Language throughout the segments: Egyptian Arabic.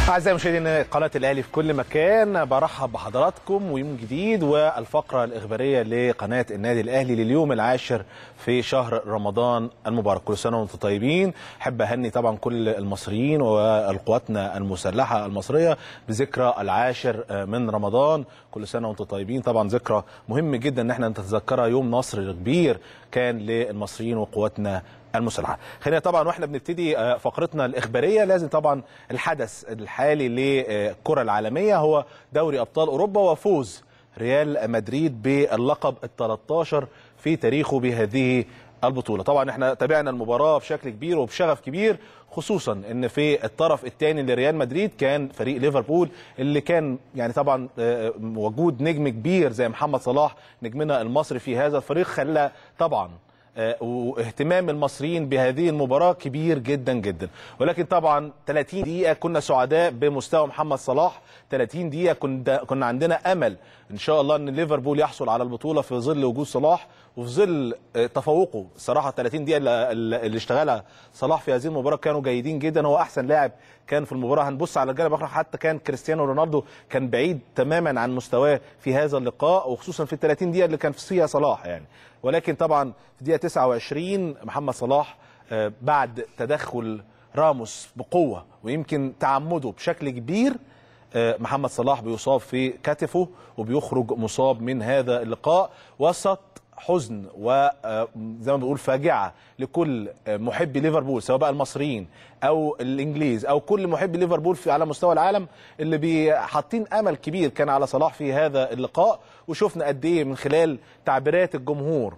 أعزائي مشاهدين قناة الأهلي في كل مكان برحب بحضراتكم ويوم جديد والفقرة الإخبارية لقناة النادي الأهلي لليوم العاشر في شهر رمضان المبارك كل سنة وأنتم طيبين أحب أهني طبعا كل المصريين والقواتنا المسلحة المصرية بذكرى العاشر من رمضان كل سنة وأنتم طيبين طبعا ذكرى مهم جدا إن احنا نتذكرها يوم نصر كبير كان للمصريين وقواتنا المسلحه. خلينا طبعا واحنا بنبتدي فقرتنا الاخباريه لازم طبعا الحدث الحالي للكره العالميه هو دوري ابطال اوروبا وفوز ريال مدريد باللقب ال 13 في تاريخه بهذه البطوله. طبعا احنا تابعنا المباراه بشكل كبير وبشغف كبير خصوصا ان في الطرف الثاني لريال مدريد كان فريق ليفربول اللي كان يعني طبعا وجود نجم كبير زي محمد صلاح نجمنا المصري في هذا الفريق خلى طبعا واهتمام المصريين بهذه المباراة كبير جدا جدا ولكن طبعا 30 دقيقة كنا سعداء بمستوى محمد صلاح 30 دقيقة كنا كنا عندنا أمل إن شاء الله أن ليفربول يحصل على البطولة في ظل وجود صلاح وفي ظل تفوقه الصراحة 30 دقيقة اللي اشتغلها صلاح في هذه المباراة كانوا جيدين جدا هو أحسن لاعب كان في المباراة هنبص على الجانب الآخر حتى كان كريستيانو رونالدو كان بعيد تماما عن مستواه في هذا اللقاء وخصوصا في ال 30 دقيقة اللي كان فيها صلاح يعني ولكن طبعا في دقيقة 29 محمد صلاح بعد تدخل راموس بقوة ويمكن تعمده بشكل كبير محمد صلاح بيصاب في كتفه وبيخرج مصاب من هذا اللقاء وسط حزن وزي ما بنقول فاجعه لكل محبي ليفربول سواء بقى المصريين او الانجليز او كل محبي ليفربول في على مستوى العالم اللي حاطين امل كبير كان على صلاح في هذا اللقاء وشفنا قد ايه من خلال تعبيرات الجمهور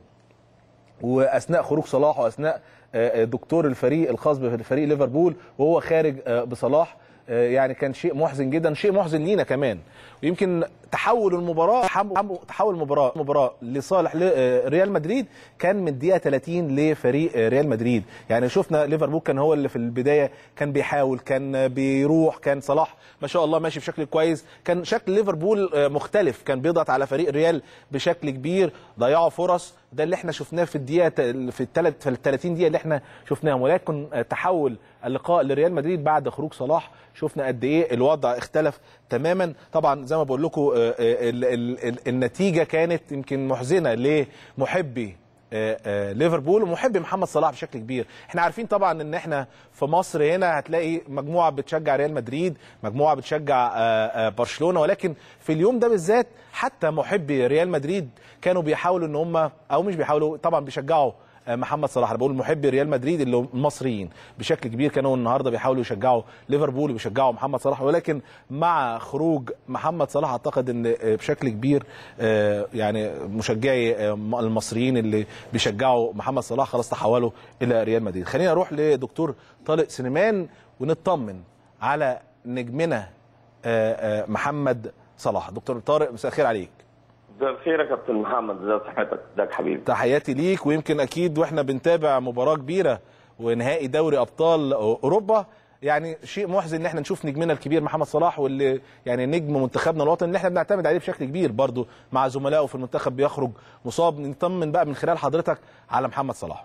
واثناء خروج صلاح واثناء دكتور الفريق الخاص بفريق ليفربول وهو خارج بصلاح يعني كان شيء محزن جدا شيء محزن لينا كمان ويمكن تحول المباراه تحول المباراه مباراه لصالح ريال مدريد كان من دقيقه 30 لفريق ريال مدريد يعني شفنا ليفربول كان هو اللي في البدايه كان بيحاول كان بيروح كان صلاح ما شاء الله ماشي بشكل كويس كان شكل ليفربول مختلف كان بيضغط على فريق ريال بشكل كبير ضيعوا فرص ده اللي احنا شفناه في الدقيقه في الثلاث في ال 30 دقيقه اللي احنا شفناهم ولكن تحول اللقاء لريال مدريد بعد خروج صلاح شفنا قد ايه الوضع اختلف تماما طبعا زي ما بقول لكم النتيجه كانت يمكن محزنه لمحبي ليفربول ومحبي محمد صلاح بشكل كبير احنا عارفين طبعا ان احنا في مصر هنا هتلاقي مجموعه بتشجع ريال مدريد مجموعه بتشجع برشلونه ولكن في اليوم ده بالذات حتى محبي ريال مدريد كانوا بيحاولوا ان هم او مش بيحاولوا طبعا بيشجعوا محمد صلاح انا بقول محبي ريال مدريد اللي المصريين بشكل كبير كانوا النهارده بيحاولوا يشجعوا ليفربول وبيشجعوا محمد صلاح ولكن مع خروج محمد صلاح اعتقد ان بشكل كبير يعني مشجعي المصريين اللي بيشجعوا محمد صلاح خلاص تحولوا الى ريال مدريد خلينا نروح لدكتور طارق سليمان ونطمن على نجمنا محمد صلاح دكتور طارق مساء الخير عليك مساء الخير يا كابتن محمد ازي صحتك ازيك حبيبي تحياتي ليك ويمكن اكيد واحنا بنتابع مباراه كبيره ونهائي دوري ابطال اوروبا يعني شيء محزن ان احنا نشوف نجمنا الكبير محمد صلاح واللي يعني نجم منتخبنا الوطني اللي احنا بنعتمد عليه بشكل كبير برضه مع زملائه في المنتخب بيخرج مصاب نطمن بقى من خلال حضرتك على محمد صلاح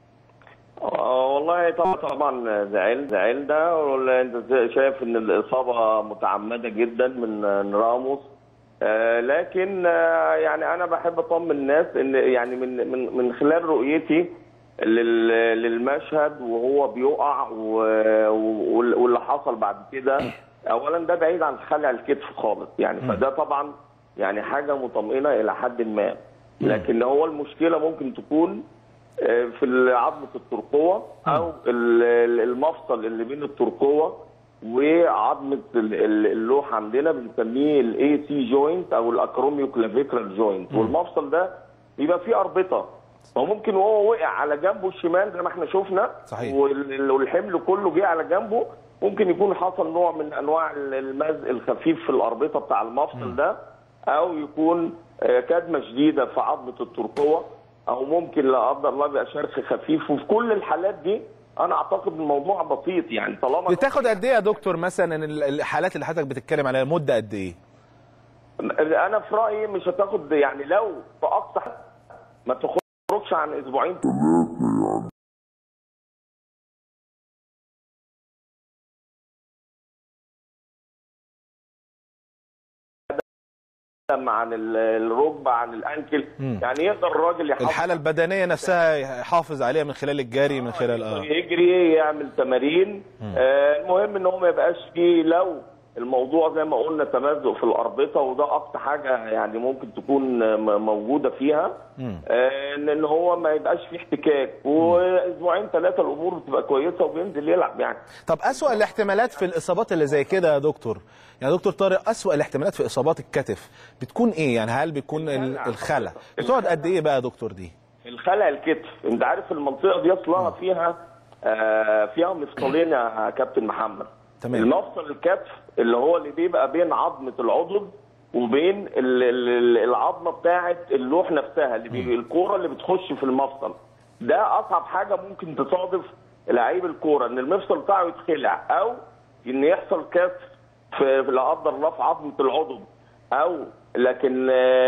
والله طبعا طبعا زعل زعل ده انت شايف ان الاصابه متعمده جدا من راموس آه لكن آه يعني انا بحب اطمن الناس ان يعني من من من خلال رؤيتي للمشهد وهو بيقع واللي حصل بعد كده اولا ده بعيد عن خلع الكتف خالص يعني فده طبعا يعني حاجه مطمئنه الى حد ما لكن هو المشكله ممكن تكون في عظمه الترقوه او المفصل اللي بين الترقوه وعظمه اللوح عندنا بنسميه الاي سي جوينت او الاكروميو كلافيكرال جوينت والمفصل ده بيبقى فيه اربطه وممكن وهو وقع على جنبه الشمال زي ما احنا شفنا صحيح. والحمل كله جه على جنبه ممكن يكون حصل نوع من انواع المزق الخفيف في الاربطه بتاع المفصل ده او يكون كدمه شديده في عظمه الترقوه او ممكن لا قدر الله يبقى شرخ خفيف وفي كل الحالات دي انا اعتقد الموضوع بسيط يعني طالما بتاخد قد ايه يا دكتور مثلا الحالات اللي حضرتك بتتكلم عليها مده قد ايه؟ انا في رايي مش هتاخد يعني لو في اقصى ما تخرجش عن اسبوعين القدم عن ال- الركبه عن الانكل يعني يقدر الراجل يحافظ الحاله البدنيه نفسها يحافظ عليها من خلال الجري من خلال اه يجري يعمل تمارين آه المهم ان هو ما يبقاش فيه لو الموضوع زي ما قلنا تمزق في الاربطه وده اكتر حاجه يعني ممكن تكون آه، م- موجوده فيها آه ان إن هو ما يبقاش فيه احتكاك واسبوعين ثلاثه الامور بتبقى كويسه وبينزل يلعب يعني طب اسوأ الاحتمالات في الاصابات اللي زي كده يا دكتور يعني دكتور طارق اسوأ الاحتمالات في اصابات الكتف بتكون ايه يعني هل بيكون ال- الخلع بتقعد قد ايه بقى يا دكتور دي الخلع الكتف انت عارف المنطقه دي اصلها فيها آه فيها مفصلين يا كابتن محمد تمام. المفصل الكتف اللي هو اللي بيبقى بين عظمه العضد وبين ال- ال- ال- العظمه بتاعه اللوح نفسها اللي بي الكوره اللي بتخش في المفصل ده اصعب حاجه ممكن تصادف لعيب الكوره ان المفصل بتاعه يتخلع او ان يحصل كسر في في لا قدر الله في عظمه العضد او لكن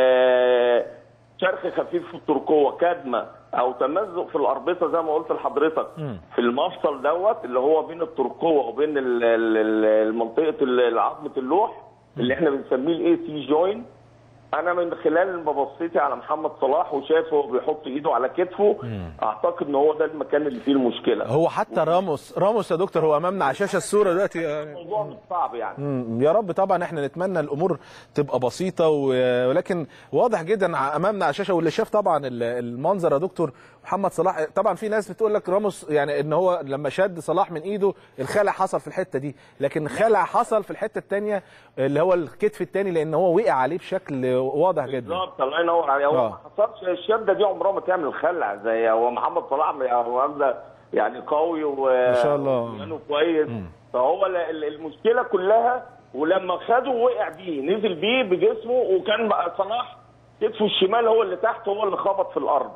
آه، شرخ خفيف في الترقوه كدمه او تمزق في الاربطه زي ما قلت لحضرتك في المفصل دوت اللي هو بين الترقوه وبين ال- ال- ال- المنطقه ال- عظمه اللوح اللي احنا بنسميه الاي سي جوين انا من خلال ما بصيتي على محمد صلاح وشافه بيحط ايده على كتفه اعتقد ان هو ده المكان اللي فيه المشكله هو حتى راموس راموس يا دكتور هو امامنا على شاشه الصوره دلوقتي يعني الموضوع مش صعب يعني مم، يا رب طبعا احنا نتمنى الامور تبقى بسيطه و- ولكن واضح جدا ع- امامنا على الشاشه واللي شاف طبعا ال- المنظر يا دكتور محمد صلاح طبعا في ناس بتقول لك راموس يعني ان هو لما شد صلاح من ايده الخلع حصل في الحته دي لكن خلع حصل في الحته الثانيه اللي هو الكتف الثاني لان هو وقع عليه بشكل واضح جدا بالظبط الله ينور عليك هو آه. ما حصلش الشده دي عمرها ما تعمل خلع زي هو محمد صلاح واخده يعني قوي و ما شاء الله. يعني كويس فهو ال- ال- المشكله كلها ولما خده وقع بيه نزل بيه بجسمه وكان بقى صلاح كتفه الشمال هو اللي تحت هو اللي خبط في الارض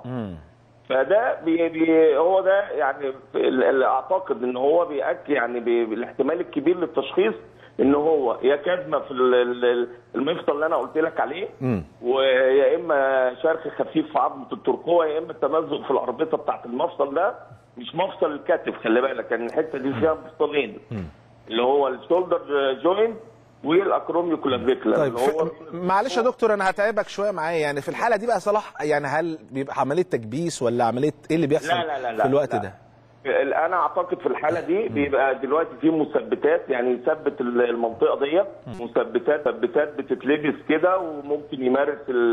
فده بي بي هو ده يعني ال- ال- اعتقد ان هو بيأكد يعني بي الاحتمال الكبير للتشخيص ان هو يا كدمه في ال- ال- المفصل اللي انا قلت لك عليه ويا اما شرخ خفيف في عظمه الترقوه يا اما التمزق في الاربطه بتاعت المفصل ده مش مفصل الكتف خلي بالك يعني الحته دي فيها مفصلين اللي هو الشولدر جوينت والاكروميو كلافيكولا طيب اللي هو ف... معلش يا دكتور انا هتعبك شويه معايا يعني في الحاله دي بقى صلاح يعني هل بيبقى عمليه تكبيس ولا عمليه ايه اللي بيحصل لا لا لا لا في الوقت لا. ده انا اعتقد في الحاله دي بيبقى دلوقتي في مثبتات يعني يثبت ال- المنطقه ديت مثبتات مثبتات بتتلبس كده وممكن يمارس ال-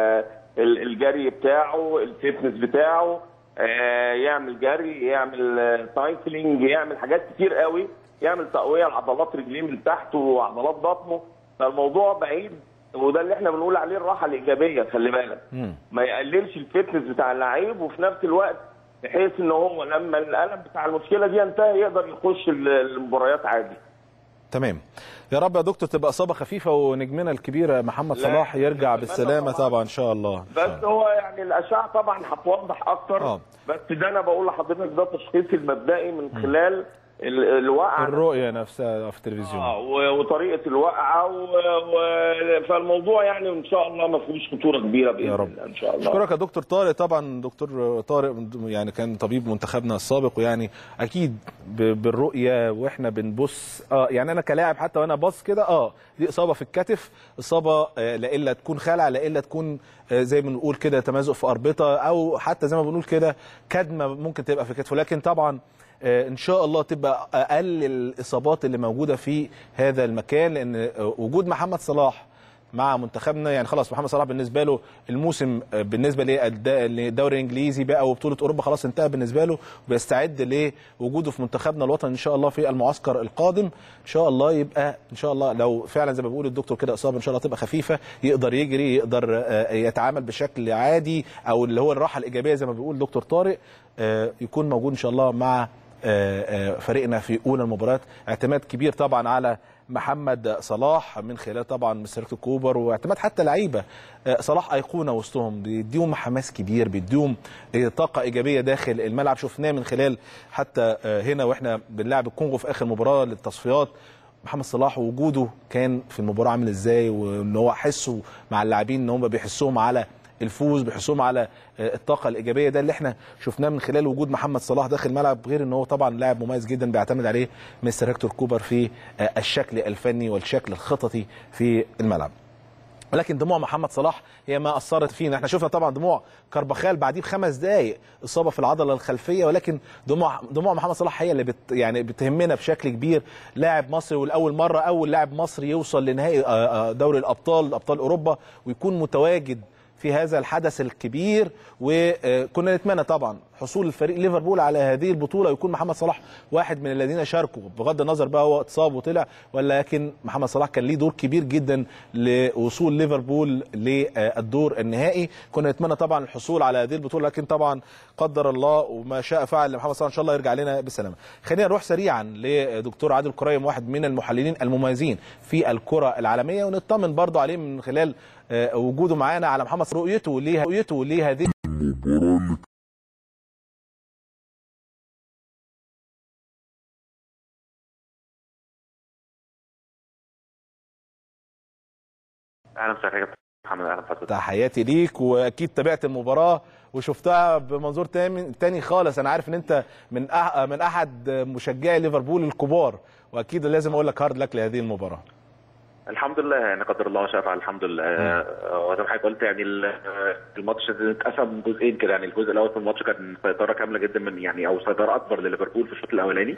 ال- الجري بتاعه الفتنس بتاعه آه، يعمل جري يعمل سايكلينج يعمل حاجات كتير قوي يعمل تقويه لعضلات رجليه من تحت وعضلات بطنه فالموضوع بعيد وده اللي احنا بنقول عليه الراحه الايجابيه خلي بالك ما يقللش الفتنس بتاع اللعيب وفي نفس الوقت بحيث ان هو لما الالم بتاع المشكله دي ينتهي يقدر يخش ال- المباريات عادي تمام يا رب يا دكتور تبقى اصابه خفيفه ونجمنا الكبير محمد لا، صلاح يرجع نتمنى بالسلامه طبعاً. طبعا ان شاء الله إن شاء بس الله. هو يعني الاشعه طبعا هتوضح اكتر آه. بس ده انا بقول لحضرتك ده تشخيصي المبدئي من خلال ال- الوقعه الرؤيه نفسها في التلفزيون اه و- وطريقه الوقعه و... و... فالموضوع يعني ان شاء الله ما فيهوش خطوره كبيره باذن يا رب. الله ان شاء الله اشكرك يا دكتور طارق طبعا دكتور طارق يعني كان طبيب منتخبنا السابق ويعني اكيد ب- بالرؤيه واحنا بنبص اه يعني انا كلاعب حتى وانا باص كده اه دي اصابه في الكتف اصابه آه لا الا تكون خلع لا الا تكون آه زي ما بنقول كده تمازق في اربطه او حتى زي ما بنقول كده كدمه ممكن تبقى في كتفه لكن طبعا آه، ان شاء الله تبقى اقل الاصابات اللي موجوده في هذا المكان لان آه، وجود محمد صلاح مع منتخبنا يعني خلاص محمد صلاح بالنسبه له الموسم آه، بالنسبه للد- للدوري الانجليزي بقى وبطوله اوروبا خلاص انتهى بالنسبه له وبيستعد لوجوده في منتخبنا الوطني ان شاء الله في المعسكر القادم ان شاء الله يبقى ان شاء الله لو فعلا زي ما بيقول الدكتور كده اصابه ان شاء الله تبقى خفيفه يقدر يجري يقدر آه، يتعامل بشكل عادي او اللي هو الراحه الايجابيه زي ما بيقول دكتور طارق آه، يكون موجود ان شاء الله مع آه، آه، فريقنا في اولى المباريات اعتماد كبير طبعا على محمد صلاح من خلال طبعا مستر كوبر واعتماد حتى لعيبه آه، صلاح ايقونه وسطهم بيديهم حماس كبير بيديهم آه، طاقه ايجابيه داخل الملعب شفناه من خلال حتى آه، هنا واحنا بنلعب الكونغو في اخر مباراه للتصفيات محمد صلاح وجوده كان في المباراه عامل ازاي وان هو حسه مع اللاعبين ان هم بيحسوهم على الفوز بيحسوهم على آه، الطاقه الايجابيه ده اللي احنا شفناه من خلال وجود محمد صلاح داخل الملعب غير ان هو طبعا لاعب مميز جدا بيعتمد عليه مستر هيكتور كوبر في آه، الشكل الفني والشكل الخططي في الملعب ولكن دموع محمد صلاح هي ما اثرت فينا احنا شفنا طبعا دموع كربخال بعديه بخمس دقائق اصابه في العضله الخلفيه ولكن دموع دموع محمد صلاح هي اللي بت يعني بتهمنا بشكل كبير لاعب مصري ولاول مره اول لاعب مصري يوصل لنهائي آه، آه، دوري الابطال ابطال اوروبا ويكون متواجد في هذا الحدث الكبير وكنا نتمنى طبعا حصول الفريق ليفربول على هذه البطوله ويكون محمد صلاح واحد من الذين شاركوا بغض النظر بقى هو اتصاب وطلع ولكن محمد صلاح كان ليه دور كبير جدا لوصول ليفربول للدور النهائي كنا نتمنى طبعا الحصول على هذه البطوله لكن طبعا قدر الله وما شاء فعل لمحمد صلاح ان شاء الله يرجع لنا بالسلامه خلينا نروح سريعا لدكتور عادل قريم واحد من المحللين المميزين في الكره العالميه ونطمن برضه عليه من خلال آه، وجوده معانا على محمد صلاح رؤيته ليه رؤيته لهذه اهلا وسهلا يا كابتن محمد اهلا بحضرتك تحياتي ليك واكيد تابعت المباراه وشفتها بمنظور تاني تاني خالص انا عارف ان انت من أح من احد مشجعي ليفربول الكبار واكيد لازم اقول لك هارد لك لهذه المباراه الحمد لله يعني قدر الله وشاء فعل الحمد لله آه، وزي ما حضرتك قلت يعني ال- الماتش اتقسم جزئين كده يعني الجزء الاول في الماتش كان سيطره كامله جدا من يعني او سيطره اكبر لليفربول في الشوط الاولاني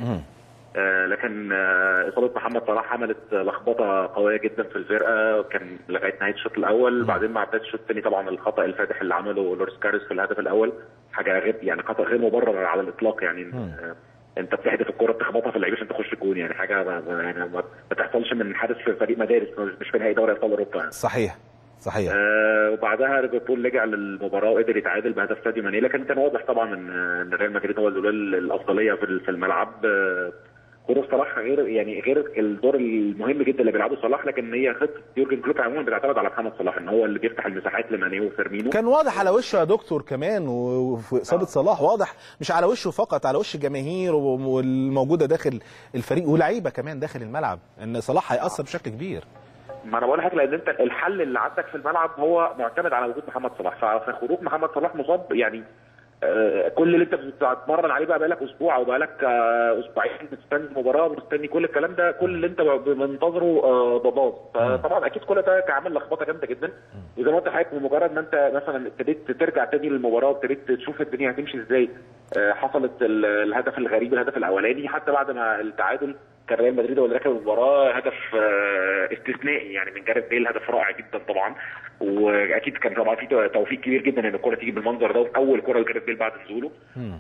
آه، لكن آه، اصابه محمد صلاح عملت لخبطه قويه جدا في الفرقه كان لغايه نهايه الشوط الاول بعدين مع بدايه الشوط الثاني طبعا الخطا الفادح اللي عمله لوريس كاريس في الهدف الاول حاجه غير يعني خطا غير مبرر على الاطلاق يعني آه، انت بتحدف الكره بتخبطها في اللعيبه عشان تخش الجون يعني حاجه ما ما- يعني ما ما تحصلش من حارس في فريق مدارس مش في نهائي دوري ابطال اوروبا يعني. صحيح صحيح آه وبعدها ليفربول رجع للمباراه وقدر يتعادل بهدف ساديو ماني لكن كان واضح طبعا ان ان ريال مدريد هو اللي له الافضليه في في الملعب آه خروج صلاح غير يعني غير الدور المهم جدا اللي بيلعبه صلاح لكن هي خطه يورجن كلوب عموما بتعتمد على محمد صلاح ان هو اللي بيفتح المساحات لماني وفيرمينو كان واضح على وشه يا دكتور كمان و- وفي اصابه صلاح واضح مش على وشه فقط على وش الجماهير و- والموجوده داخل الفريق ولعيبه كمان داخل الملعب ان صلاح هيأثر بشكل كبير ما انا بقول لحضرتك لان انت الحل اللي عندك في الملعب هو معتمد على وجود محمد صلاح ف- فخروج محمد صلاح مصاب يعني آه، كل اللي انت بتتمرن عليه بقى بقالك اسبوع او بقالك آه، اسبوعين مستني المباراه مستني كل الكلام ده كل اللي انت ب- منتظره آه، ضباط فطبعا اكيد كل ده كان عامل لخبطه جامده جدا وزي ما قلت لحضرتك بمجرد ما انت مثلا ابتديت ترجع تاني للمباراه وابتديت تشوف الدنيا هتمشي ازاي آه، حصلت ال- الهدف الغريب الهدف الاولاني حتى بعد ما التعادل كان ريال مدريد هو اللي راكب المباراه هدف آه، استثنائي يعني من جاريث بيل هدف رائع جدا طبعا واكيد كان طبعا في توفيق كبير جدا ان الكره تيجي بالمنظر ده وفي اول كره لجاريث بيل بعد نزوله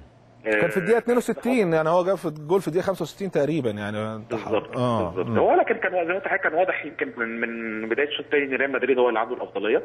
كان في الدقيقه 62 يعني هو جاب في الجول في الدقيقه 65 تقريبا يعني بالظبط اه بالظبط مم. هو لكن كان زي ما انت حضرتك كان واضح يمكن من, من بدايه الشوط الثاني ان ريال مدريد هو اللي عنده الافضليه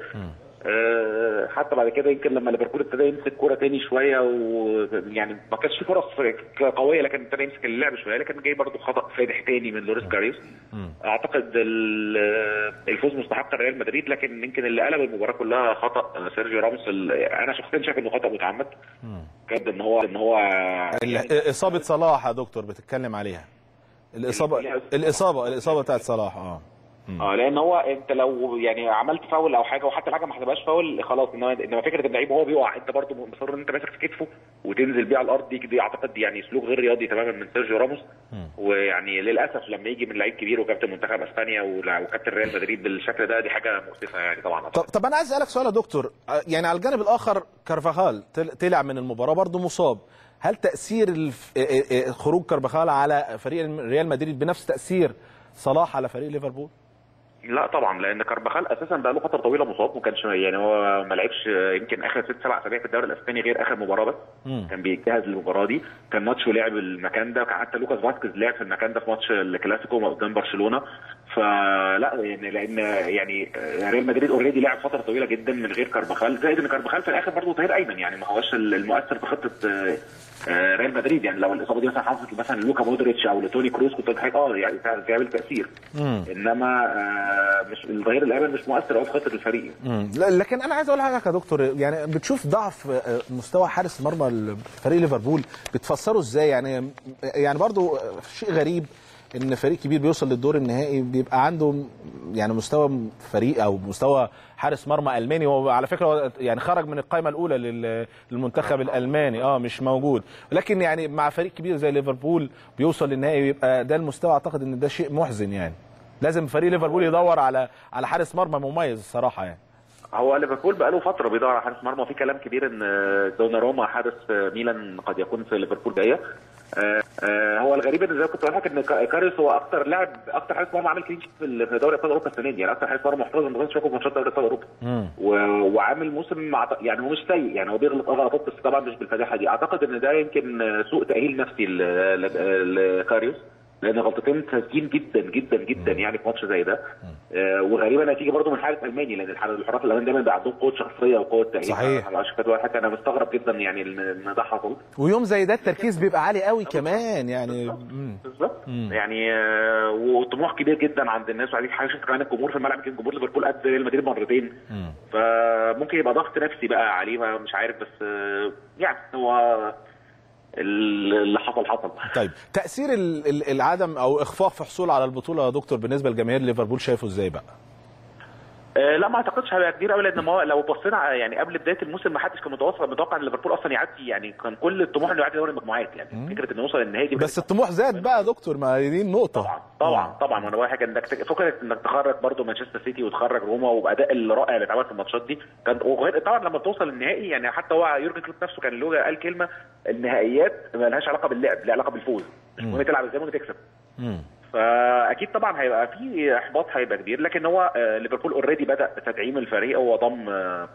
آه حتى بعد كده يمكن لما ليفربول ابتدى يمسك كوره تاني شويه ويعني ما كانش في فرص قويه لكن ابتدى يمسك اللعب شويه لكن جاي برضه خطا فادح تاني من لوريس كاريوس اعتقد ال- الفوز مستحق لريال مدريد لكن يمكن اللي قلب المباراه كلها خطا سيرجيو راموس ال- انا شخصيا شايف انه خطا متعمد بجد ان هو ان هو ال- اصابه صلاح يا دكتور بتتكلم عليها الاصابه الاصابه الاصابه بتاعت صلاح اه اه لان هو انت لو يعني عملت فاول او حاجه وحتى الحاجه ما حسبهاش فاول خلاص انما انما فكره اللعيب وهو بيقع انت برضه مصر ان انت ماسك في كتفه وتنزل بيه على الارض دي, دي اعتقد يعني سلوك غير رياضي تماما من سيرجيو راموس ويعني للاسف لما يجي من لعيب كبير وكابتن منتخب اسبانيا ولا- وكابتن ريال مدريد بالشكل ده دي حاجه مؤسفه يعني طبعا طب طب انا عايز اسالك سؤال يا دكتور آه، يعني على الجانب الاخر كارفاخال طل- طلع من المباراه برضه مصاب هل تاثير الف... آه، آه، آه، خروج كارفاخال على فريق الم- ريال مدريد بنفس تاثير صلاح على فريق ليفربول لا طبعا لان كارباخال اساسا بقى له فتره طويله مصاب ما كانش يعني هو ما لعبش يمكن اخر ست سبع اسابيع في الدوري الاسباني غير اخر مباراه بس مم. كان بيجهز للمباراه دي كان ماتش ولعب المكان ده وكان حتى لوكاس فاسكيز لعب في المكان ده في ماتش الكلاسيكو قدام برشلونه فلا يعني لان يعني ريال مدريد اوريدي لعب فتره طويله جدا من غير كارباخال زائد ان كارباخال في الاخر برضه ظهير ايمن يعني ما هوش المؤثر في خطه آه، آه، ريال مدريد يعني لو الاصابه دي مثلا حصلت مثلا لوكا مودريتش او لتوني كروز كنت هتحس اه يعني تعمل تاثير مم. انما آه، مش الظهير الايمن مش مؤثر قوي في خطه الفريق مم. لا، لكن انا عايز اقول حاجه يا دكتور يعني بتشوف ضعف آه، مستوى حارس مرمى فريق ليفربول بتفسره ازاي يعني يعني برضو آه، شيء غريب ان فريق كبير بيوصل للدور النهائي بيبقى عنده يعني مستوى فريق او مستوى حارس مرمى الماني هو على فكره هو يعني خرج من القائمه الاولى لل- للمنتخب الالماني اه مش موجود لكن يعني مع فريق كبير زي ليفربول بيوصل للنهائي بيبقى ده المستوى اعتقد ان ده شيء محزن يعني لازم فريق ليفربول يدور على على حارس مرمى مميز الصراحه يعني هو ليفربول بقاله فتره بيدور على حارس مرمى وفي كلام كبير ان دوناروما حارس ميلان قد يكون في ليفربول جايه آه، آه، هو الغريب ان زي ما كنت بقول لك ان كا- كاريوس هو اكتر لاعب اكتر حارس مرمى عامل كلين شيت في ال- في دوري ابطال اوروبا السنه دي يعني اكتر حارس مرمى محترز ما شافه في ماتشات دوري ابطال اوروبا مم. و- وعامل موسم مع يعني هو مش سيء يعني هو بيغلط اه غلطات بس طبعا مش بالفداحه دي اعتقد ان ده يمكن سوء تاهيل نفسي ل- ل- لكاريوس لان غلطتين ثابتين جدا جدا جدا يعني في ماتش زي ده آه، وغريبه نتيجه برضه من حارس الماني لان الحارس- الحراس الالمان دايما بيبقى عندهم قوه شخصيه وقوه تاهيل صحيح. عشان كده حتى انا مستغرب جدا يعني ان إن ده حصل ويوم زي ده التركيز بيبقى عالي قوي كمان يعني مم. بالظبط يعني آه، وطموح كبير جدا عند الناس وعايزين حاجه شوف كمان الجمهور في الملعب يمكن جمهور ليفربول قد ريال مدريد مرتين مم. فممكن يبقى ضغط نفسي بقى عليه ما- مش عارف بس آه، يعني هو اللي حصل حصل طيب تاثير ال- ال- العدم او اخفاق في حصول على البطوله يا دكتور بالنسبه لجماهير ليفربول شايفه ازاي بقى آه، لا ما اعتقدش هيبقى كبير قوي لان ما هو لو بصينا على- يعني قبل بدايه الموسم ما حدش كان متوقع متوقع ان ليفربول اصلا يعدي يعني كان كل الطموح انه يعدي دوري المجموعات يعني فكره انه يوصل النهائي دي بس الطموح زاد بقى يا دكتور ما هي دي النقطه طبعا طبعا طبعا وانا بقول حاجه انك تك- فكره انك تخرج برضو مانشستر سيتي وتخرج روما وباداء الرائع اللي اتعمل في الماتشات دي كان وغير طبعا لما بتوصل النهائي يعني حتى هو يورجن كلوب نفسه كان له قال كلمه النهائيات ما لهاش علاقه باللعب لها علاقه بالفوز مش مهم تلعب ازاي ممكن تكسب مم. فاكيد طبعا هيبقى في احباط هيبقى كبير لكن هو آه، ليفربول اوريدي بدا تدعيم الفريق هو ضم آه،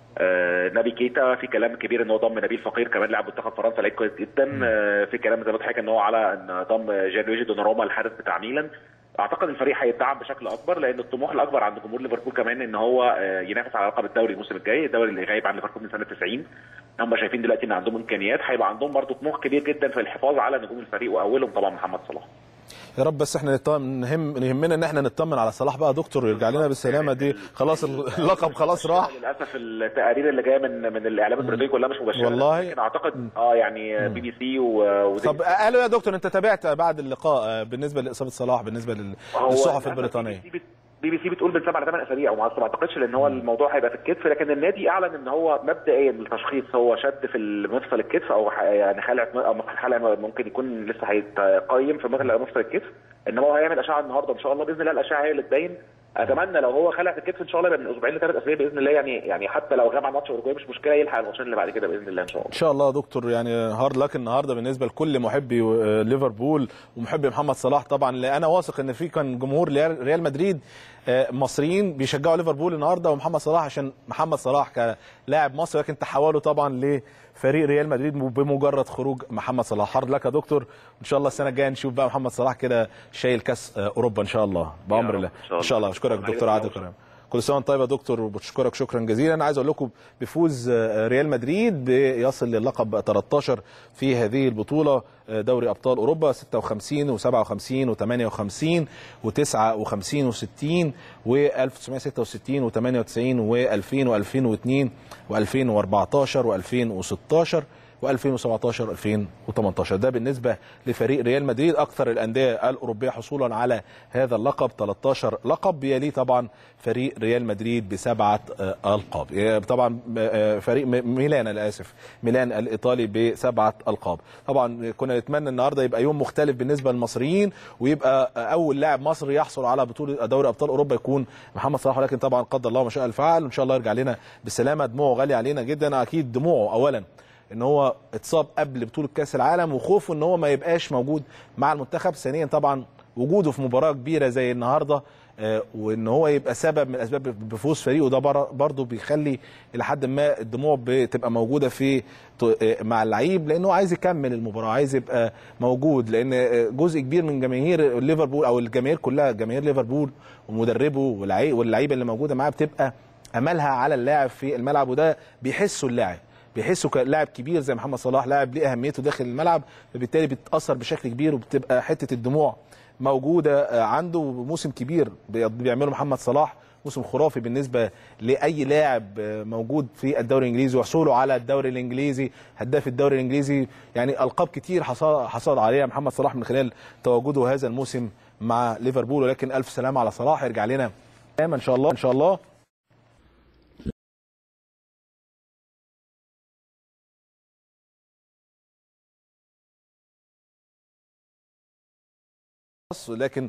آه، نبي كيتا في كلام كبير ان هو ضم نبيل فقير كمان لاعب منتخب فرنسا لعيب كويس جدا آه، في كلام زي ما ضحك ان هو على ان ضم جان لويجي دوناروما الحارس بتاع ميلان اعتقد الفريق هيدعم بشكل اكبر لان الطموح الاكبر عند جمهور ليفربول كمان ان هو آه، ينافس على لقب الدوري الموسم الجاي الدوري اللي غايب عن ليفربول من سنه 90 هم شايفين دلوقتي ان عندهم امكانيات هيبقى عندهم برضه طموح كبير جدا في الحفاظ على نجوم الفريق واولهم طبعا محمد صلاح يا رب بس احنا نطمن نهم يهمنا ان احنا نطمن على صلاح بقى يا دكتور ويرجع لنا بالسلامه دي خلاص اللقب خلاص راح للاسف التقارير اللي جايه من من الاعلام البريطاني كلها مش مباشره والله. لكن اعتقد اه يعني بي بي سي و ودي- طب قالوا يا دكتور انت تابعت بعد اللقاء آه، بالنسبه لاصابه صلاح بالنسبه لل- هو للصحف للأسف البريطانيه بي بي سي بت- بي بي سي بتقول من سبع لثمان اسابيع وما ما اعتقدش لان هو الموضوع هيبقى في الكتف لكن النادي اعلن ان هو مبدئيا التشخيص هو شد في مفصل الكتف او ح- يعني خلع او خلع ممكن يكون لسه هيتقيم في مفصل مفصل الكتف انما هو هيعمل اشعه النهارده ان شاء الله باذن الله الاشعه هي اللي تبين اتمنى لو هو خلع في الكتف ان شاء الله يبقى من اسبوعين لثلاث اسابيع باذن الله يعني يعني حتى لو غاب عن ماتش اورجواي مش مشكله يلحق الماتشين اللي بعد كده باذن الله ان شاء الله ان شاء الله يا دكتور يعني هارد لك النهارده بالنسبه لكل محبي آه، ليفربول ومحبي محمد صلاح طبعا لأن انا واثق ان في كان جمهور ريال ريال مدريد آه، مصريين بيشجعوا ليفربول النهارده ومحمد صلاح عشان محمد صلاح كلاعب مصري لكن تحولوا طبعا لفريق ريال مدريد بمجرد خروج محمد صلاح هارد لك يا دكتور ان شاء الله السنه الجايه نشوف بقى محمد صلاح كده شايل كاس آه، اوروبا ان شاء الله بامر رب، الله إن شاء الله. ان شاء الله اشكرك دكتور عادل كرم كل سنه وانت طيب يا دكتور وبشكرك شكرا جزيلا انا عايز اقول لكم بفوز آه، ريال مدريد بيصل للقب 13 في هذه البطوله آه، دوري ابطال اوروبا 56 و57 و58 و59 و60 و1966 و98 و2000 و2002 و2014 و2016 و2017 2018 ده بالنسبه لفريق ريال مدريد اكثر الانديه الاوروبيه حصولا على هذا اللقب 13 لقب يليه طبعا فريق ريال مدريد بسبعه آه، القاب آه، طبعا آه، فريق م- ميلان انا اسف ميلان الايطالي بسبعه القاب طبعا كنا نتمنى النهارده يبقى يوم مختلف بالنسبه للمصريين ويبقى آه، اول لاعب مصري يحصل على بطوله دوري ابطال اوروبا يكون محمد صلاح ولكن طبعا قدر الله ما شاء فعل وان شاء الله يرجع لنا بالسلامه دموعه غاليه علينا جدا اكيد دموعه اولا ان هو اتصاب قبل بطوله كاس العالم وخوفه ان هو ما يبقاش موجود مع المنتخب ثانيا طبعا وجوده في مباراه كبيره زي النهارده آه، وان هو يبقى سبب من اسباب بفوز فريقه ده بر- برضه بيخلي الى حد ما الدموع بتبقى موجوده في ت- آه، مع اللعيب لانه عايز يكمل المباراه عايز يبقى موجود لان آه، جزء كبير من جماهير ليفربول او الجماهير كلها جماهير ليفربول ومدربه واللعي- واللعيبه اللي موجوده معاه بتبقى املها على اللاعب في الملعب وده بيحسه اللاعب بيحسه كلاعب كبير زي محمد صلاح لاعب ليه اهميته داخل الملعب فبالتالي بتاثر بشكل كبير وبتبقى حته الدموع موجوده آه، عنده موسم كبير بي- بيعمله محمد صلاح موسم خرافي بالنسبه لاي لاعب آه، موجود في الدوري الانجليزي وحصوله على الدوري الانجليزي هداف الدوري الانجليزي يعني القاب كتير حصل حصل عليها محمد صلاح من خلال تواجده هذا الموسم مع ليفربول ولكن الف سلامه على صلاح يرجع لنا ان شاء الله ان شاء الله لكن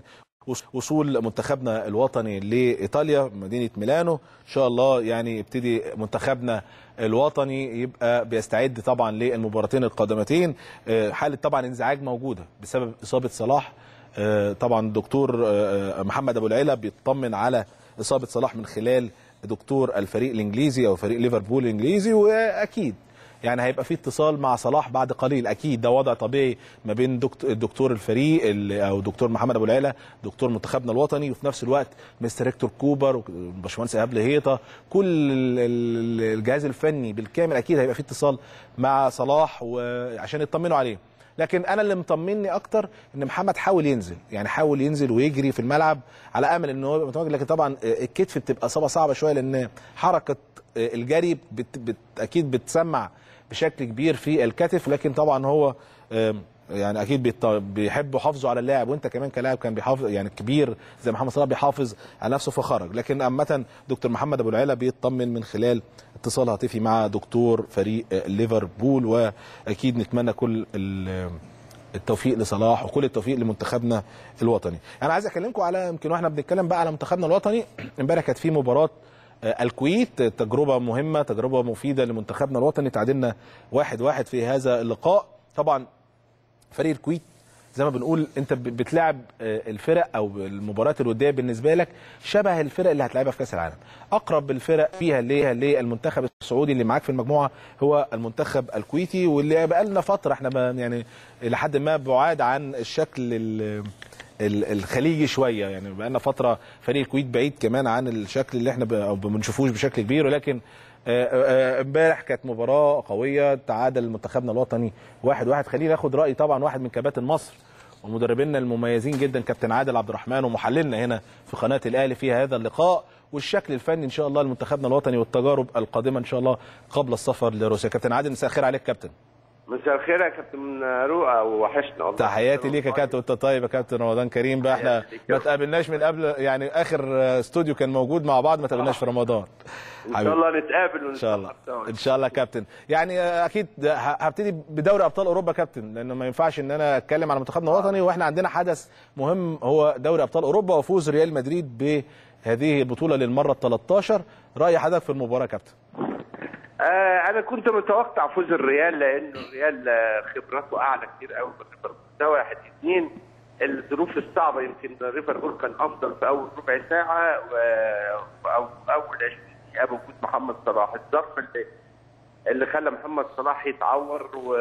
وصول منتخبنا الوطني لايطاليا مدينه ميلانو ان شاء الله يعني يبتدي منتخبنا الوطني يبقى بيستعد طبعا للمباراتين القادمتين آه، حاله طبعا انزعاج موجوده بسبب اصابه صلاح آه، طبعا الدكتور آه، محمد ابو العلا بيطمن على اصابه صلاح من خلال دكتور الفريق الانجليزي او فريق ليفربول الانجليزي واكيد يعني هيبقى في اتصال مع صلاح بعد قليل اكيد ده وضع طبيعي ما بين دكتور, دكتور الفريق ال- او دكتور محمد ابو العلا دكتور منتخبنا الوطني وفي نفس الوقت مستر هيكتور كوبر وباشمهندس ايهاب لهيطه كل ال- ال- الجهاز الفني بالكامل اكيد هيبقى في اتصال مع صلاح وعشان يطمنوا عليه لكن انا اللي مطمني اكتر ان محمد حاول ينزل يعني حاول ينزل ويجري في الملعب على امل ان هو يبقى متواجد لكن طبعا الكتف بتبقى اصابه صعبه شويه لان حركه الجري بت بت اكيد بتسمع بشكل كبير في الكتف لكن طبعا هو آم، يعني اكيد بيط- بيحبوا يحافظوا على اللاعب وانت كمان كلاعب كان بيحافظ يعني كبير زي محمد صلاح بيحافظ على نفسه فخرج لكن عامه دكتور محمد ابو العلا بيطمن من خلال اتصال هاتفي مع دكتور فريق آه، ليفربول واكيد نتمنى كل ال- التوفيق لصلاح وكل التوفيق لمنتخبنا الوطني انا عايز اكلمكم على يمكن واحنا بنتكلم بقى على منتخبنا الوطني امبارح كانت في مباراه آه، الكويت تجربه مهمه تجربه مفيده لمنتخبنا الوطني تعادلنا واحد واحد في هذا اللقاء طبعا فريق الكويت زي ما بنقول انت ب- بتلعب آه، الفرق او المباريات الوديه بالنسبه لك شبه الفرق اللي هتلعبها في كاس العالم اقرب الفرق فيها ليها للمنتخب السعودي اللي معاك في المجموعه هو المنتخب الكويتي واللي بقى لنا فتره احنا ب- يعني الى حد ما بعاد عن الشكل ال- ال- الخليجي شويه يعني بقى لنا فتره فريق الكويت بعيد كمان عن الشكل اللي احنا ب- أو ما بنشوفوش بشكل كبير ولكن آه، آه، امبارح كانت مباراه قويه تعادل منتخبنا الوطني واحد واحد خليني اخد راي طبعا واحد من كباتن مصر ومدربينا المميزين جدا كابتن عادل عبد الرحمن ومحللنا هنا في قناه الاهلي في هذا اللقاء والشكل الفني ان شاء الله لمنتخبنا الوطني والتجارب القادمه ان شاء الله قبل السفر لروسيا كابتن عادل مساء الخير عليك كابتن مساء الخير يا كابتن رؤى وحشنا والله تحياتي ليك يا كابتن وانت طيب يا كابتن رمضان كريم بقى احنا تحياتي ليك. ما تقابلناش من قبل يعني اخر آه، استوديو كان موجود مع بعض ما تقابلناش في رمضان ان شاء الله نتقابل ان شاء الله سوا. ان شاء الله يا كابتن يعني آه، اكيد ه- هبتدي بدوري ابطال اوروبا كابتن لانه ما ينفعش ان انا اتكلم على منتخبنا الوطني واحنا عندنا حدث مهم هو دوري ابطال اوروبا وفوز ريال مدريد بهذه البطوله للمره ال 13 راي حضرتك في المباراه يا كابتن آه انا كنت متوقع فوز الريال لانه الريال آه، خبراته اعلى كتير قوي من ليفربول ده واحد اثنين الظروف الصعبه يمكن ليفربول كان افضل في اول ربع ساعه و- او اول 20 دقيقه بوجود محمد صلاح الظرف اللي اللي خلى محمد صلاح يتعور و...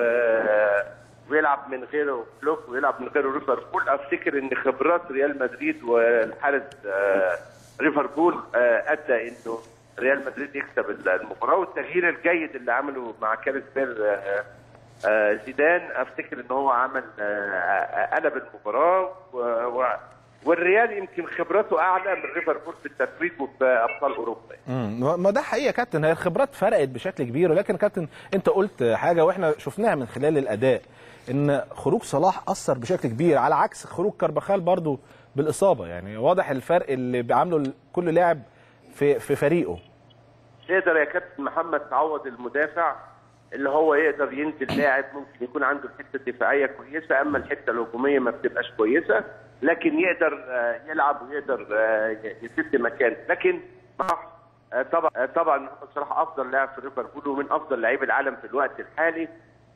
ويلعب من غيره فلوك ويلعب من غيره ليفربول افتكر ان خبرات ريال مدريد والحارس آه، ليفربول آه، ادى انه ريال مدريد يكسب المباراه والتغيير الجيد اللي عمله مع كارث بير آه، آه، زيدان افتكر ان هو عمل آه، آه، قلب المباراه و... و... والريال يمكن خبراته اعلى من ليفربول في التتويج وفي ابطال اوروبا امم ما ده حقيقه يا كابتن هي الخبرات فرقت بشكل كبير ولكن يا كابتن انت قلت حاجه واحنا شفناها من خلال الاداء ان خروج صلاح اثر بشكل كبير على عكس خروج كارباخال برضو بالاصابه يعني واضح الفرق اللي بيعامله كل لاعب في في فريقه يقدر يا كابتن محمد تعوض المدافع اللي هو يقدر ينزل لاعب ممكن يكون عنده الحته الدفاعيه كويسه اما الحته الهجوميه ما بتبقاش كويسه لكن يقدر آه، يلعب ويقدر آه، يسد مكان لكن صلاح آه، طبعا آه، طبعا محمد صلاح افضل لاعب في ليفربول ومن افضل لاعبي العالم في الوقت الحالي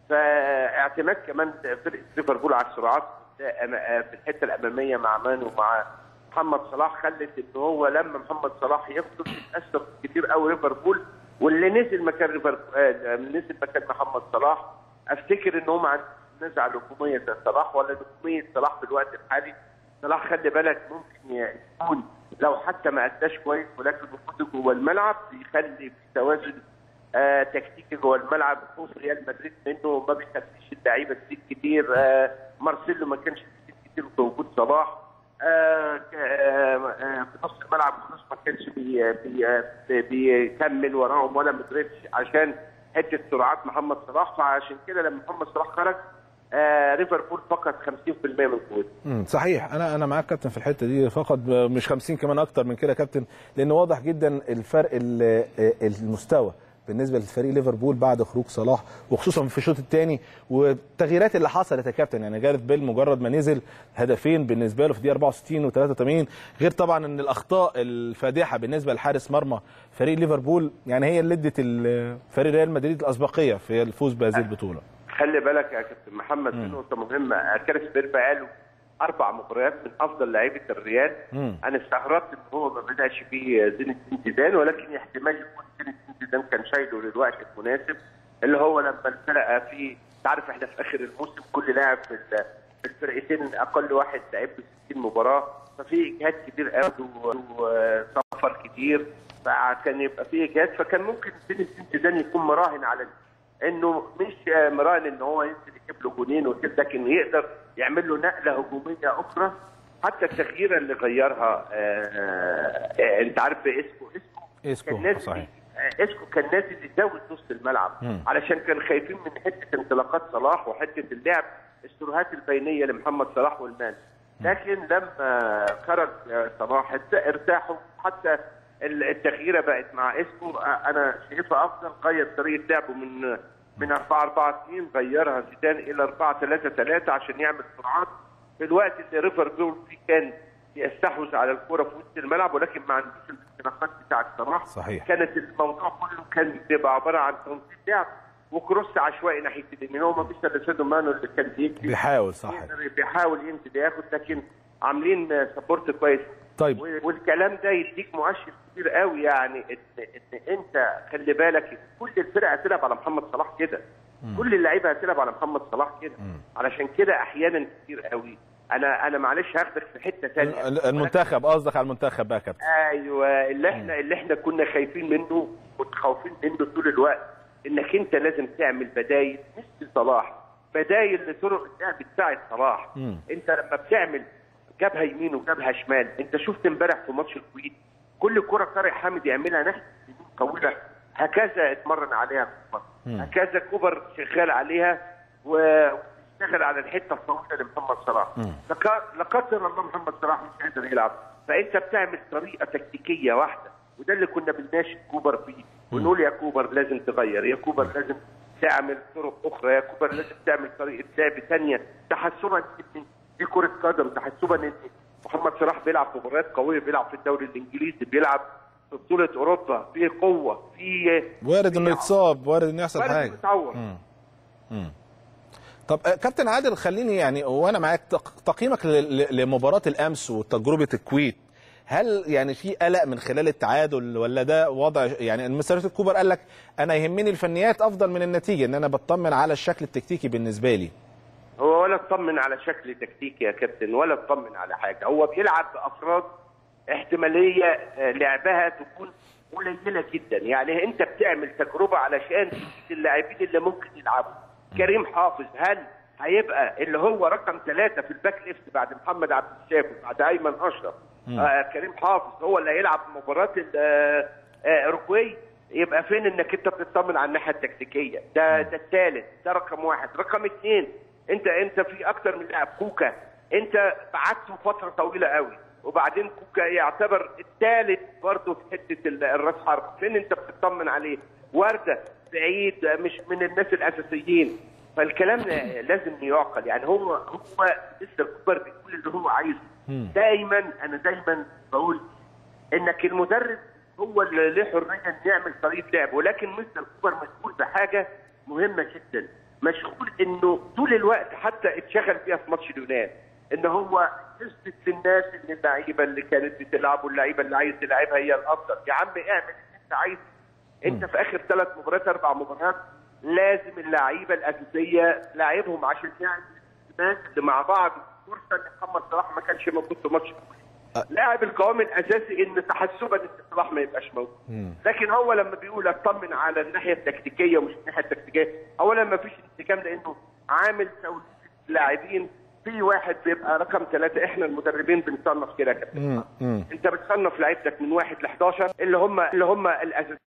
فاعتماد كمان فرقه ليفربول على السرعات ده أما- آه، في الحته الاماميه مع مان ومع محمد صلاح خلت ان هو لما محمد صلاح يخطب يتاثر كتير قوي ليفربول واللي نزل مكان ليفربول آه، نزل مكان محمد صلاح افتكر ان هم عندهم نزعه الهجوميه زي صلاح ولا نجوميه صلاح في الوقت الحالي صلاح خلي بالك ممكن يكون لو حتى ما اداش كويس ولكن وجوده جوه الملعب بيخلي في توازن آه تكتيكي جوه الملعب خوف ريال مدريد منه ما بيخليش اللعيبه تزيد كتير آه مارسيلو ما كانش بيزيد كتير في وجود صلاح آه ك- آه آه في نص الملعب خلاص ما كانش بي بي آه بي- بيكمل وراهم ولا مدريتش عشان حته سرعات محمد صلاح فعشان كده لما محمد صلاح خرج آه ليفربول فقد 50% من قوته امم صحيح انا انا معاك كابتن في الحته دي فقط مش 50 كمان اكتر من كده يا كابتن لان واضح جدا الفرق ال- المستوى بالنسبه لفريق ليفربول بعد خروج صلاح وخصوصا في الشوط الثاني والتغييرات اللي حصلت يا كابتن يعني جارeth بيل مجرد ما نزل هدفين بالنسبه له في دقيقه 64 و83 غير طبعا ان الاخطاء الفادحه بالنسبه لحارس مرمى فريق ليفربول يعني هي اللي ادت ال- فريق ريال مدريد الاسبقيه في الفوز بهذه البطوله خلي بالك يا كابتن محمد في نقطه مهمه كارث بير بقاله اربع مباريات من افضل لعيبه الريال مم. انا استغربت ان هو ما بداش بيه زين الدين زيدان ولكن احتمال يكون زين الدين زيدان كان شايله للوقت المناسب اللي هو لما الفرقه في تعرف احنا في اخر الموسم كل لاعب في ال- في الفرقتين اقل واحد لعب له 60 مباراه ففي اجهاد كبير قوي وسفر كتير فكان يبقى في اجهاد فكان ممكن زين الدين زيدان يكون مراهن على انه مش مراهن ان هو ينزل يجيب له جونين وكده لكن يقدر يعمل له نقله هجوميه اخرى حتى التغييره اللي غيرها آه آه انت عارف اسكو اسكو إسكو، كان نازل صحيح. آه، اسكو كان نازل يزود نص الملعب مم. علشان كانوا خايفين من حته انطلاقات صلاح وحته اللعب السروهات البينيه لمحمد صلاح والمان لكن لما خرج آه، صلاح ارت- ارتاحوا حتى ال- التغييره بقت مع اسكو آه، انا شايفها افضل غير طريقه لعبه من من 4 4 2 غيرها زيدان الى 4 3 3 عشان يعمل سرعات في الوقت اللي ليفربول فيه كان يستحوذ على الكره في وسط الملعب ولكن ما عندوش الانطلاقات بتاعت صلاح صحيح. كانت الموضوع كله كان بيبقى عباره عن تنظيم لعب وكروس عشوائي ناحيه اليمين هو ما فيش الا سيدو مانو اللي كان بيجري بيحاول صح يقدر- بيحاول ينزل ياخد لكن عاملين سبورت كويس طيب. و- والكلام ده يديك مؤشر كبير قوي يعني ان ان انت خلي بالك كل الفرقه هتلعب على محمد صلاح كده كل اللعيبه هتلعب على محمد صلاح كده علشان كده احيانا كتير قوي انا انا معلش هاخدك في حته ثانيه ال- المنتخب قصدك على المنتخب بقى يا كابتن ايوه اللي احنا اللي احنا كنا خايفين منه متخوفين منه طول الوقت انك انت لازم تعمل بدايل مش لصلاح بدايل لطرق اللعب بتاعت صلاح مم. انت لما بتعمل جبهه يمين وجبهه شمال انت شفت امبارح في ماتش الكويت كل كره طارق حامد يعملها ناحيه اليمين طويله هكذا اتمرن عليها كوبر هكذا كوبر شغال عليها و- واشتغل على الحته الطويله لمحمد صلاح لك- لا قدر الله محمد صلاح مش قادر يلعب فانت بتعمل طريقه تكتيكيه واحده وده اللي كنا بنناشد كوبر فيه ونقول يا كوبر لازم تغير يا كوبر لازم تعمل طرق اخرى يا كوبر لازم تعمل طريقه لعب ثانيه تحسبا ان دي كره قدم تحسبا ان محمد صلاح بيلعب في مباريات قويه بيلعب في الدوري الانجليزي بيلعب في بطوله اوروبا في قوه في وارد انه يتصاب وارد انه يحصل وارد حاجه إنه يتعور طب آه، كابتن عادل خليني يعني وانا معاك تق- تقييمك ل- ل- لمباراه الامس وتجربه الكويت هل يعني في قلق من خلال التعادل ولا ده وضع يعني مستر كوبر قال لك انا يهمني الفنيات افضل من النتيجه ان انا بطمن على الشكل التكتيكي بالنسبه لي هو ولا اطمن على شكل تكتيكي يا كابتن ولا اطمن على حاجه هو بيلعب بافراد احتماليه آه، لعبها تكون قليله جدا يعني انت بتعمل تجربه علشان تشوف اللاعبين اللي ممكن يلعبوا كريم حافظ هل هيبقى اللي هو رقم ثلاثة في الباك ليفت بعد محمد عبد الشافي بعد ايمن اشرف آه كريم حافظ هو اللي هيلعب مباراه ال- آه، آه، اوروجواي يبقى فين انك انت بتطمن على الناحيه التكتيكيه ده ده الثالث ده رقم واحد رقم اثنين انت انت في اكتر من لاعب كوكا انت بعدته فتره طويله قوي وبعدين كوكا يعتبر الثالث برضه في حته ال- الراس حرب فين انت بتطمن عليه ورده بعيد مش من الناس الاساسيين فالكلام ده لازم يعقل يعني هو هو لسه الكوبر بيقول اللي هو عايزه دايما انا دايما بقول انك المدرب هو اللي له حريه انه يعمل طريقه لعب ولكن مستر كوبر مسؤول بحاجه مهمه جدا مشغول انه طول الوقت حتى اتشغل فيها في ماتش اليونان ان هو يثبت للناس ان اللعيبه اللي كانت بتلعب واللعيبه اللي عايز تلعبها هي الافضل يا عم اعمل اللي انت عايزه انت في اخر ثلاث مباريات اربع مباريات لازم اللعيبه الاساسيه لاعبهم عشان يعني الناس اللي مع بعض فرصه ان محمد صلاح ما كانش موجود في ماتش لاعب القوام الاساسي ان تحسبا ان صلاح ما يبقاش موجود لكن هو لما بيقول اطمن على الناحيه التكتيكيه ومش الناحيه التكتيكيه اولا ما فيش انسجام لانه عامل توليد لاعبين في واحد بيبقى رقم ثلاثه احنا المدربين بنصنف كده يا كابتن مم. مم. انت بتصنف لعيبتك من واحد ل 11 اللي هم اللي هم الاساسيين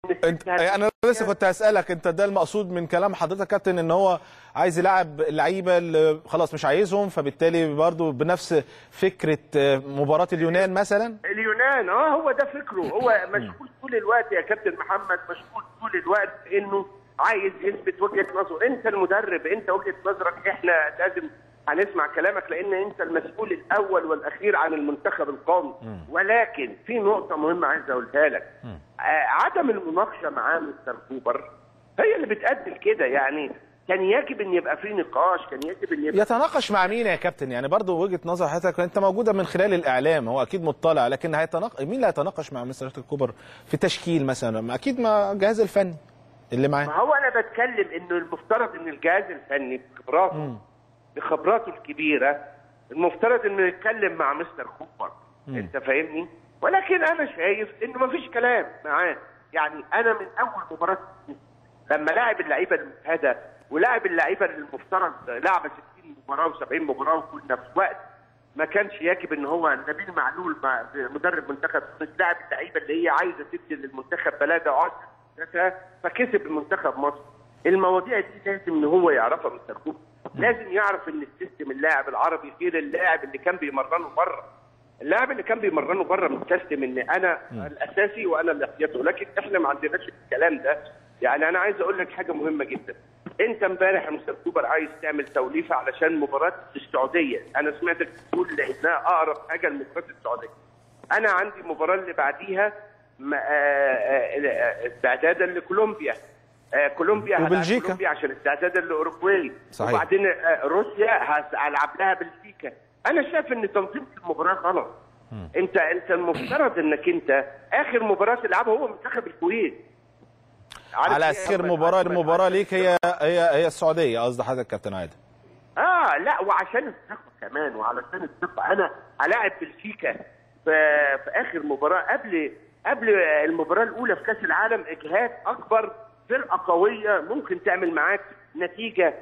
انت انا لسه كنت هسالك انت ده المقصود من كلام حضرتك يا كابتن ان هو عايز يلعب اللعيبه اللي خلاص مش عايزهم فبالتالي برضه بنفس فكره آه، مباراه اليونان مثلا اليونان اه هو ده فكره هو مشغول طول الوقت يا كابتن محمد مشغول طول الوقت انه عايز يثبت وجهه نظره انت المدرب انت وجهه نظرك احنا لازم هنسمع كلامك لان انت المسؤول الاول والاخير عن المنتخب القومي ولكن في نقطه مهمه عايز اقولها لك آه عدم المناقشه مع مستر كوبر هي اللي بتأدي لكده يعني كان يجب ان يبقى في نقاش كان يجب ان يبقى يتناقش مع مين يا كابتن يعني برضه وجهه نظر حضرتك انت موجوده من خلال الاعلام هو اكيد مطلع لكن هيتناقش مين اللي هيتناقش مع مستر كوبر في تشكيل مثلا اكيد مع الجهاز الفني اللي معاه ما هو انا بتكلم انه المفترض ان الجهاز الفني بخبراته بخبراته الكبيره المفترض انه يتكلم مع مستر كوبر انت فاهمني ولكن انا شايف انه ما فيش كلام معاه يعني انا من اول مباراه لما لاعب اللعيبه المجهده ولاعب اللعيبه اللي المفترض لعبه 60 مباراه و70 مباراه وكنا في وقت ما كانش يجب ان هو نبيل معلول مع مدرب منتخب تونس لاعب اللعيبه اللي هي عايزه تدي للمنتخب بلدها وعايزه تدي فكسب المنتخب مصر المواضيع دي لازم ان هو يعرفها مستر كوبر لازم يعرف ان السيستم اللاعب العربي غير اللاعب اللي كان بيمرنه بره اللاعب اللي كان بيمرنه بره مستسلم ان انا الاساسي وانا الاحتياطي ولكن احنا ما عندناش الكلام ده يعني انا عايز اقول لك حاجه مهمه جدا انت امبارح يا مستر كوبر عايز تعمل توليفه علشان مباراه السعوديه انا سمعتك تقول لانها اقرب حاجه لمباراه السعوديه انا عندي المباراه اللي بعديها م- آه، آه، آه، استعدادا لكولومبيا آه، كولومبيا هلعب وبلجيكا. كولومبيا عشان استعدادا لاوروجواي صحيح. وبعدين آه، روسيا هس- هلعب لها بلجيكا انا شايف ان تنظيم المباراه غلط انت انت المفترض انك انت اخر مباراه تلعبها هو منتخب الكويت عارف على إيه؟ اخر مباراه المباراه ليك هي هي هي السعوديه قصد حضرتك كابتن عادل اه لا وعشان الثقه كمان وعلشان الثقه انا هلاعب بلجيكا في, في اخر مباراه قبل قبل المباراه الاولى في كاس العالم اجهاد اكبر فرقه قويه ممكن تعمل معاك نتيجه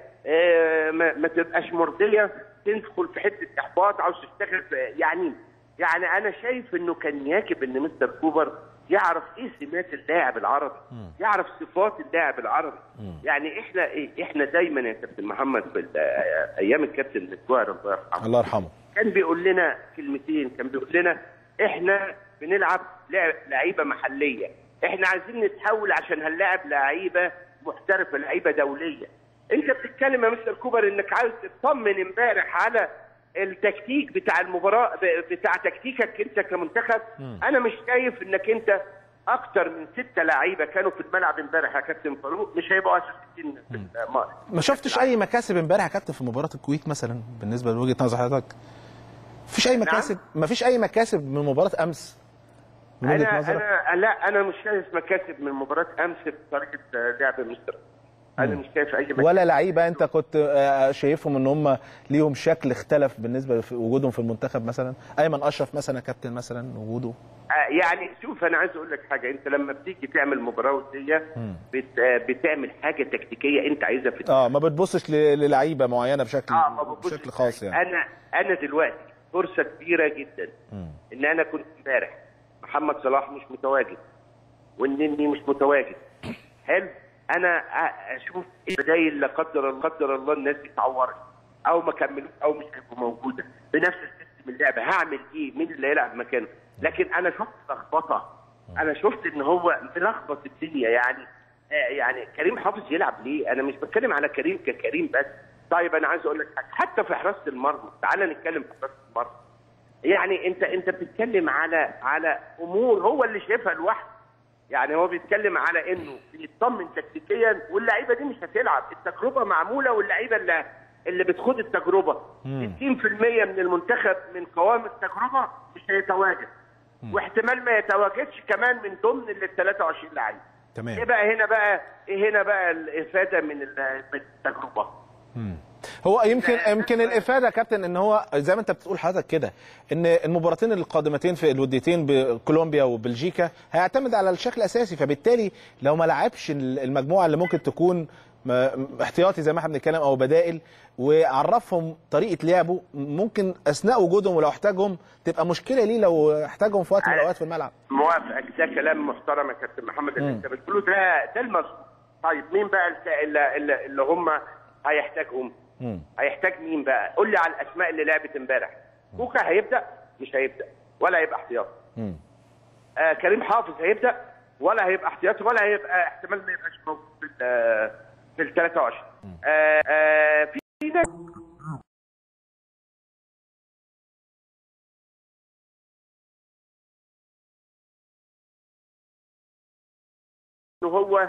آه ما, ما تبقاش مرضيه تدخل في حته احباط عاوز تشتغل في- يعني يعني انا شايف انه كان يجب ان مستر كوبر يعرف ايه سمات اللاعب العربي يعرف صفات اللاعب العربي يعني احنا إيه؟ احنا دايما يا كابتن محمد في ال- آه، ايام الكابتن الجوهر الله يرحمه الله يرحمه كان بيقول لنا كلمتين كان بيقول لنا احنا بنلعب لعب لعيبه محليه احنا عايزين نتحول عشان هنلاعب لعيبه محترفه لعيبه دوليه انت بتتكلم يا مستر كوبر انك عايز تطمن امبارح على التكتيك بتاع المباراه ب- بتاع تكتيكك انت كمنتخب انا مش شايف انك انت اكتر من ستة لعيبه كانوا في الملعب امبارح يا كابتن فاروق مش هيبقوا اساسيين في الم- ما شفتش اي مكاسب امبارح يا كابتن في مباراه الكويت مثلا بالنسبه لوجهه نظر حضرتك مفيش اي مكاسب مفيش اي مكاسب من مباراه امس من وجهه انا نظرك انا لا انا مش شايف مكاسب من مباراه امس في طريقه لعب مستر انا مش شايف اي مكاسب ولا لعيبه انت كنت آه، شايفهم ان هم ليهم شكل اختلف بالنسبه لوجودهم في المنتخب مثلا ايمن اشرف مثلا يا كابتن مثلا وجوده آه، يعني شوف انا عايز اقول لك حاجه انت لما بتيجي تعمل مباراه وديه بت... آه، بتعمل حاجه تكتيكيه انت عايزها في اه ما بتبصش ل- للعيبه معينه بشكل اه ما ببصش بشكل خاص يعني انا انا دلوقتي فرصه كبيره جدا ان انا كنت امبارح محمد صلاح مش متواجد والنني مش متواجد حلو انا أ- اشوف البدايل لا قدر لا قدر الله الناس دي اتعورت او ما كملوش او مش هيبقوا موجوده بنفس السيستم اللعبه هعمل ايه مين اللي هيلعب مكانه لكن انا شفت لخبطه انا شفت ان هو ملخبط الدنيا يعني آه يعني كريم حافظ يلعب ليه انا مش بتكلم على كريم ككريم بس طيب انا عايز اقول لك حاجه حتى في حراسه المرمى تعال نتكلم في حراسه المرمى يعني انت انت بتتكلم على على امور هو اللي شايفها لوحده يعني هو بيتكلم على انه بيطمن تكتيكيا واللعيبه دي مش هتلعب التجربه معموله واللعيبه اللي اللي بتخوض التجربه 60% من المنتخب من قوام التجربه مش هيتواجد واحتمال ما يتواجدش كمان من ضمن ال 23 لعيب تمام. ايه بقى هنا بقى ايه هنا بقى الافاده من ال- من التجربه هو يمكن يمكن الافاده يا كابتن ان هو زي ما انت بتقول حضرتك كده ان المباراتين القادمتين في الوديتين بكولومبيا وبلجيكا هيعتمد على الشكل الاساسي فبالتالي لو ما لعبش المجموعه اللي ممكن تكون ما- احتياطي زي ما احنا بنتكلم او بدائل وعرفهم طريقه لعبه ممكن اثناء وجودهم ولو احتاجهم تبقى مشكله ليه لو احتاجهم في وقت من الاوقات في الملعب موافقك ده كلام محترم يا كابتن محمد اللي انت بتقوله ده ده المظبوط طيب مين بقى الك- اللي, اللي, اللي هم هيحتاجهم؟ مم. هيحتاج مين بقى؟ قول لي على الاسماء اللي لعبت امبارح كوكا هيبدا مش هيبدا ولا هيبقى احتياطي مم. آه كريم حافظ هيبدا ولا هيبقى احتياطي ولا هيبقى احتمال ما يبقاش موجود في ال- في ال 23 آه آه في ناس إنه هو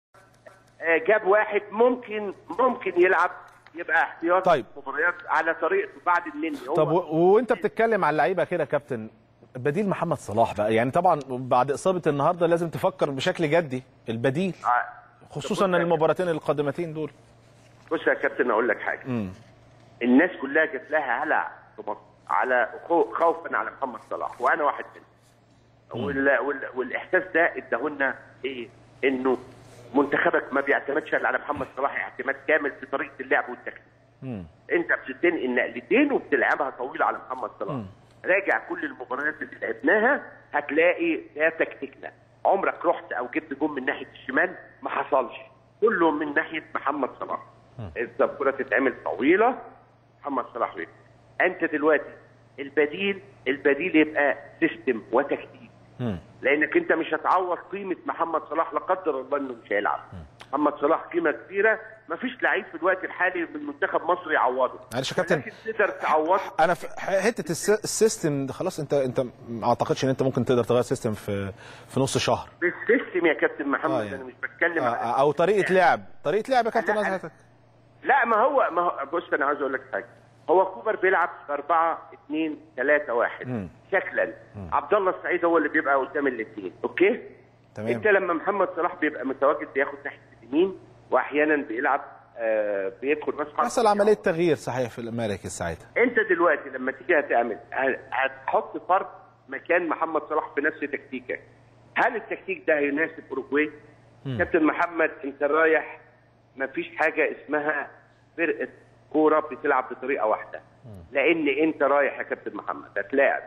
آه، جاب واحد ممكن ممكن يلعب يبقى احتياطي طيب. في مباريات على طريقته بعد النني هو طب و- وانت بتتكلم على اللعيبه كده يا كابتن بديل محمد صلاح بقى يعني طبعا بعد اصابه النهارده لازم تفكر بشكل جدي البديل آه، خصوصا طب بص يا المباراتين القادمتين دول بص يا كابتن اقول لك حاجه مم. الناس كلها جات لها هلع في مصر على خو- خوفا على محمد صلاح وانا واحد منهم وال... وال... والاحساس ده اداهولنا ايه انه منتخبك ما بيعتمدش إلا على محمد صلاح اعتماد كامل في طريقه اللعب والتكتيك مم. انت بتنقل نقلتين وبتلعبها طويله على محمد صلاح راجع كل المباريات اللي لعبناها هتلاقي ده تكتيكنا عمرك رحت او جبت جون من ناحيه الشمال ما حصلش كله من ناحيه محمد صلاح اذا الكره تتعمل طويله محمد صلاح ويكسب انت دلوقتي البديل البديل يبقى سيستم وتكتيك مم. لانك انت مش هتعوض قيمه محمد صلاح لا قدر الله انه مش هيلعب محمد صلاح قيمه كبيره مفيش لعيب في الوقت الحالي من منتخب مصر يعوضه معلش يا كابتن لكن تقدر تعوضه انا في حته الس- السيستم ده خلاص انت انت ما اعتقدش ان انت ممكن تقدر تغير سيستم في في نص شهر بالسيستم يا كابتن محمد آه يعني. انا مش بتكلم آه، على او طريقه لعب طريقه لعب يا كابتن أنا- أنا- نزهتك لا ما هو ما هو بص انا عايز اقول لك حاجه هو كوبر بيلعب في 4 2 3 1 شكلا عبد الله السعيد هو اللي بيبقى قدام الاثنين اوكي تمام. انت لما محمد صلاح بيبقى متواجد بياخد ناحيه اليمين واحيانا بيلعب آه بيدخل راس حربة. حصل عمليه تغيير صحيح في الامريكا ساعتها انت دلوقتي لما تيجي هتعمل ه- هتحط فرد مكان محمد صلاح بنفس تكتيكك هل التكتيك ده هيناسب اوروجواي كابتن محمد انت رايح ما فيش حاجه اسمها فرقه كوره بتلعب بطريقه واحده لان انت رايح يا كابتن محمد هتلاعب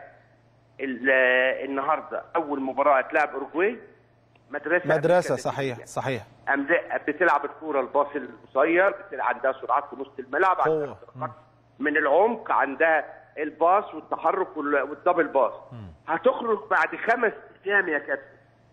ال- النهارده اول مباراه هتلاعب اوروجواي مدرسه مدرسه أمريكا صحيح صحيح أمد- بتلعب الكوره الباص القصير بتلعب عندها سرعات في نص الملعب عندها قوة. سرعات من العمق عندها الباص والتحرك وال- والدبل باص هتخرج بعد خمس ايام يا كابتن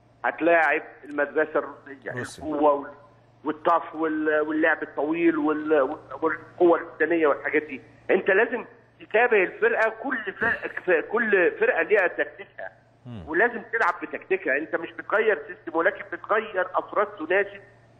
هتلاعب المدرسه الروسيه روسيا. القوه وال- والطف وال- واللعب الطويل وال- وال- والقوه البدنيه والحاجات دي انت لازم تتابع الفرقه كل فرقه كل فرقه ليها تكتيكها ولازم تلعب بتكتيكها انت مش بتغير سيستم ولكن بتغير افراد تناسب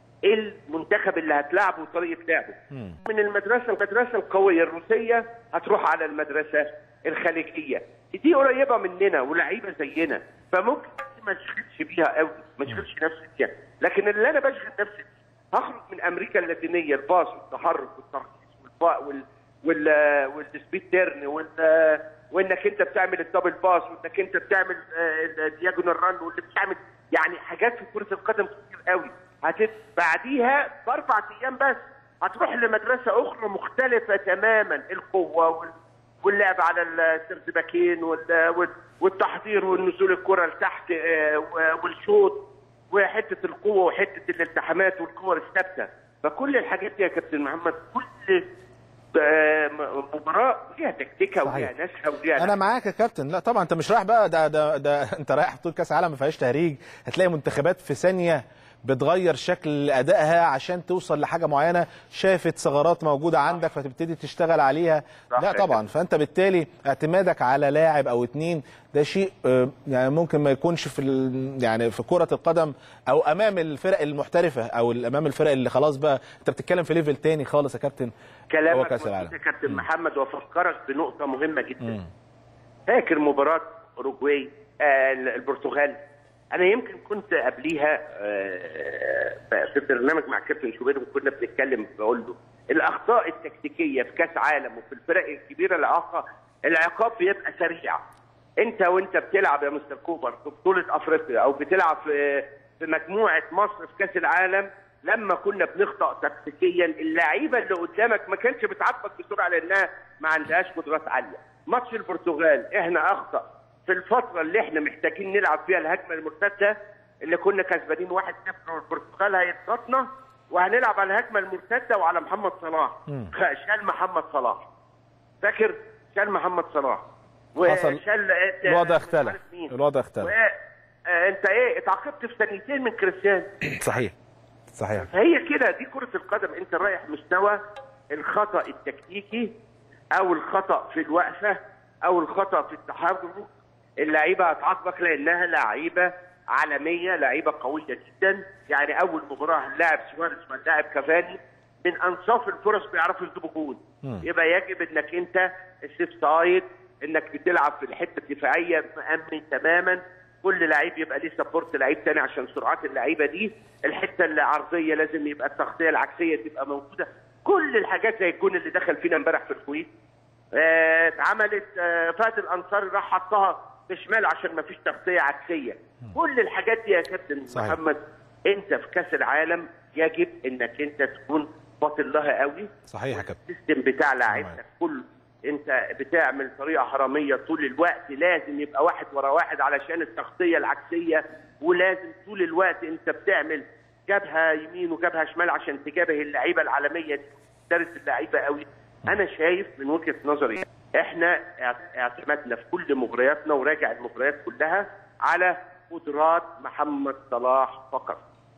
المنتخب اللي هتلعبه وطريقه لعبه من المدرسه المدرسه القويه الروسيه هتروح على المدرسه الخليجيه دي قريبه مننا ولعيبه زينا فممكن ما تشغلش بيها قوي ما تشغلش نفسك فيها لكن اللي انا بشغل نفسي بيه، هخرج من امريكا اللاتينيه الباص والتحرك والتركيز والباء وال وال والسبيد تيرن وال وانك انت بتعمل الدبل باس وانك انت بتعمل آه، الدياجونال ران واللي بتعمل يعني حاجات في كره القدم كتير قوي هتت بعديها باربع ايام بس هتروح لمدرسه اخرى مختلفه تماما القوه وال واللعب على السرسباكين وال- وال- والتحضير والنزول الكره لتحت آه، و- والشوط وحته القوه وحته الالتحامات والكور الثابته فكل الحاجات دي يا كابتن محمد كل آه، م- مباراه ليها تكتيكها صحيح. وليها ناسها وليها انا معاك يا كابتن لا طبعا انت مش رايح بقى ده ده ده انت رايح بطوله كاس عالم ما فيهاش تهريج هتلاقي منتخبات في ثانيه بتغير شكل ادائها عشان توصل لحاجه معينه شافت ثغرات موجوده عندك فتبتدي تشتغل عليها صح لا يا طبعا فانت بالتالي اعتمادك على لاعب او اتنين ده شيء آه، يعني ممكن ما يكونش في ال- يعني في كره القدم او امام الفرق المحترفه او امام الفرق اللي خلاص بقى انت بتتكلم في ليفل تاني خالص يا كابتن هو كلامك كاس مظبوط العالم يا كابتن محمد وافكرك بنقطه مهمه جدا فاكر مباراه اوروجواي آه البرتغال انا يمكن كنت قبليها آه في برنامج مع كابتن شوبير وكنا بنتكلم بقول له الاخطاء التكتيكيه في كاس عالم وفي الفرق الكبيره العقاب العقاب بيبقى سريع انت وانت بتلعب يا مستر كوبر في بطوله افريقيا او بتلعب في في مجموعه مصر في كاس العالم لما كنا بنخطا تكتيكيا اللعيبه اللي قدامك ما كانش بتعبك بسرعه لانها ما عندهاش قدرات عاليه ماتش البرتغال احنا اخطا في الفتره اللي احنا محتاجين نلعب فيها الهجمه المرتده اللي كنا كسبانين 1-0 والبرتغال هيضغطنا وهنلعب على الهجمه المرتده وعلى محمد صلاح خ- شال محمد صلاح فاكر شال محمد صلاح حصل. وشال الوضع مش اختلف. عارف مين. الوضع اختلف. و... آه، انت ايه اتعاقبت في ثانيتين من كريستيانو صحيح صحيح هي كده دي كرة القدم انت رايح مستوى الخطأ التكتيكي او الخطأ في الوقفة او الخطأ في التحرك اللعيبة هتعاقبك لانها لعيبة عالمية لعيبة قوية جدا يعني اول مباراة اللاعب سواريز واللاعب كافاني من انصاف الفرص بيعرفوا يجيبوا جول يبقى يجب انك انت السيف سايد انك بتلعب في الحته الدفاعيه مأمن تماما كل لعيب يبقى ليه سبورت لعيب تاني عشان سرعات اللعيبه دي الحته العرضيه لازم يبقى التغطيه العكسيه تبقى موجوده كل الحاجات زي الجون اللي دخل فينا امبارح في الكويت آه، اتعملت آه، فهد الانصاري راح حطها بشمال عشان ما فيش تغطيه عكسيه كل الحاجات دي يا كابتن صحيح. محمد انت في كاس العالم يجب انك انت تكون باطل لها قوي صحيح يا كابتن السيستم بتاع لعيبتك كله انت بتعمل طريقه هرميه طول الوقت لازم يبقى واحد ورا واحد علشان التغطيه العكسيه ولازم طول الوقت انت بتعمل جبهه يمين وجبهه شمال عشان تجابه اللعيبه العالميه دي درس اللعيبه قوي انا شايف من وجهه نظري احنا اعت- اعتمدنا في كل مبارياتنا وراجع المباريات كلها على قدرات محمد صلاح فقط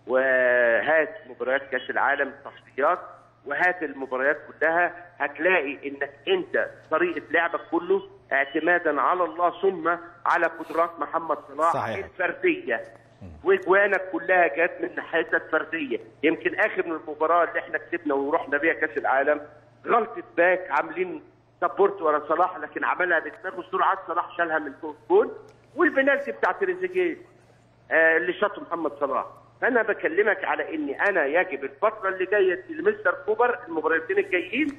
وهات مباريات كاس العالم التصفيات وهات المباريات كلها هتلاقي انك انت طريقه لعبك كله اعتمادا على الله ثم على قدرات محمد صلاح صحيح. الفرديه واجوانك كلها جت من ناحيتك فرديه يمكن اخر من المباراه اللي احنا كسبنا ورحنا بيها كاس العالم غلطه باك عاملين سبورت ورا صلاح لكن عملها بدماغه سرعه صلاح شالها من فوق الجول والبنالتي بتاع تريزيجيه آه، اللي شاطه محمد صلاح فانا بكلمك على اني انا يجب الفتره اللي جايه لمستر كوبر المباراتين الجايين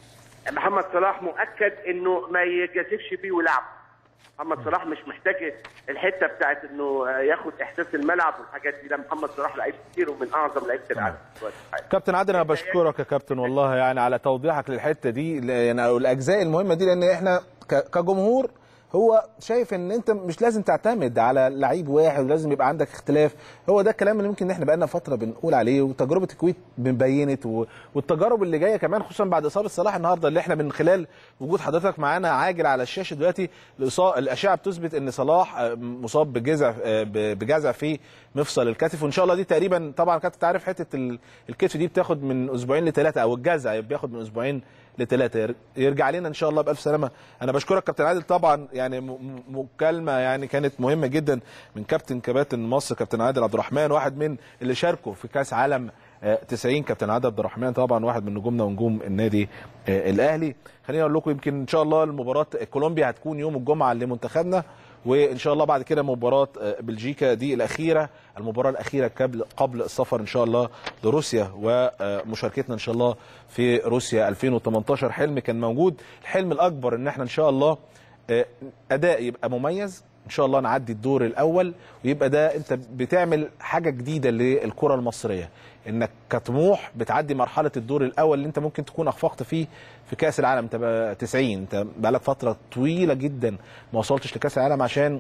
محمد صلاح مؤكد انه ما يجازفش بيه ويلعب محمد صلاح مش محتاج الحته بتاعت انه آه، ياخد احساس الملعب والحاجات دي ده محمد صلاح لعيب كتير ومن اعظم لعيبه العالم دلوقتي الحقيقة. كابتن عادل انا بشكرك يا كابتن والله يعني على توضيحك للحته دي ل- يعني أو الاجزاء المهمه دي لان احنا ك- كجمهور هو شايف ان انت مش لازم تعتمد على لعيب واحد ولازم يبقى عندك اختلاف هو ده الكلام اللي ممكن ان احنا بقالنا فتره بنقول عليه وتجربه الكويت بينت و- والتجارب اللي جايه كمان خصوصا بعد اصابه صلاح النهارده اللي احنا من خلال وجود حضرتك معانا عاجل على الشاشه دلوقتي الإصا- الاشعه بتثبت ان صلاح آه، مصاب بجزع آه، ب- بجزع في مفصل الكتف وان شاء الله دي تقريبا طبعا كانت تعرف حته ال- الكتف دي بتاخد من اسبوعين لثلاثه او الجزع بياخد من اسبوعين لثلاثه ير- يرجع لنا ان شاء الله بالف سلامه انا بشكرك كابتن عادل طبعا يعني م- م- مكالمه يعني كانت مهمه جدا من كابتن كباتن مصر كابتن عادل عبد الرحمن واحد من اللي شاركوا في كاس عالم آه، 90 كابتن عادل عبد الرحمن طبعا واحد من نجومنا ونجوم النادي آه، الاهلي خليني اقول لكم يمكن ان شاء الله المباراه كولومبيا هتكون يوم الجمعه لمنتخبنا وان شاء الله بعد كده مباراه آه، بلجيكا دي الاخيره المباراه الاخيره قبل قبل السفر ان شاء الله لروسيا ومشاركتنا ان شاء الله في روسيا 2018 حلم كان موجود الحلم الاكبر ان احنا ان شاء الله آه، اداء يبقى مميز ان شاء الله نعدي الدور الاول ويبقى ده انت بتعمل حاجه جديده للكره المصريه انك كطموح بتعدي مرحله الدور الاول اللي انت ممكن تكون اخفقت فيه في كاس العالم انت بقى 90 انت بقالك فتره طويله جدا ما وصلتش لكاس العالم عشان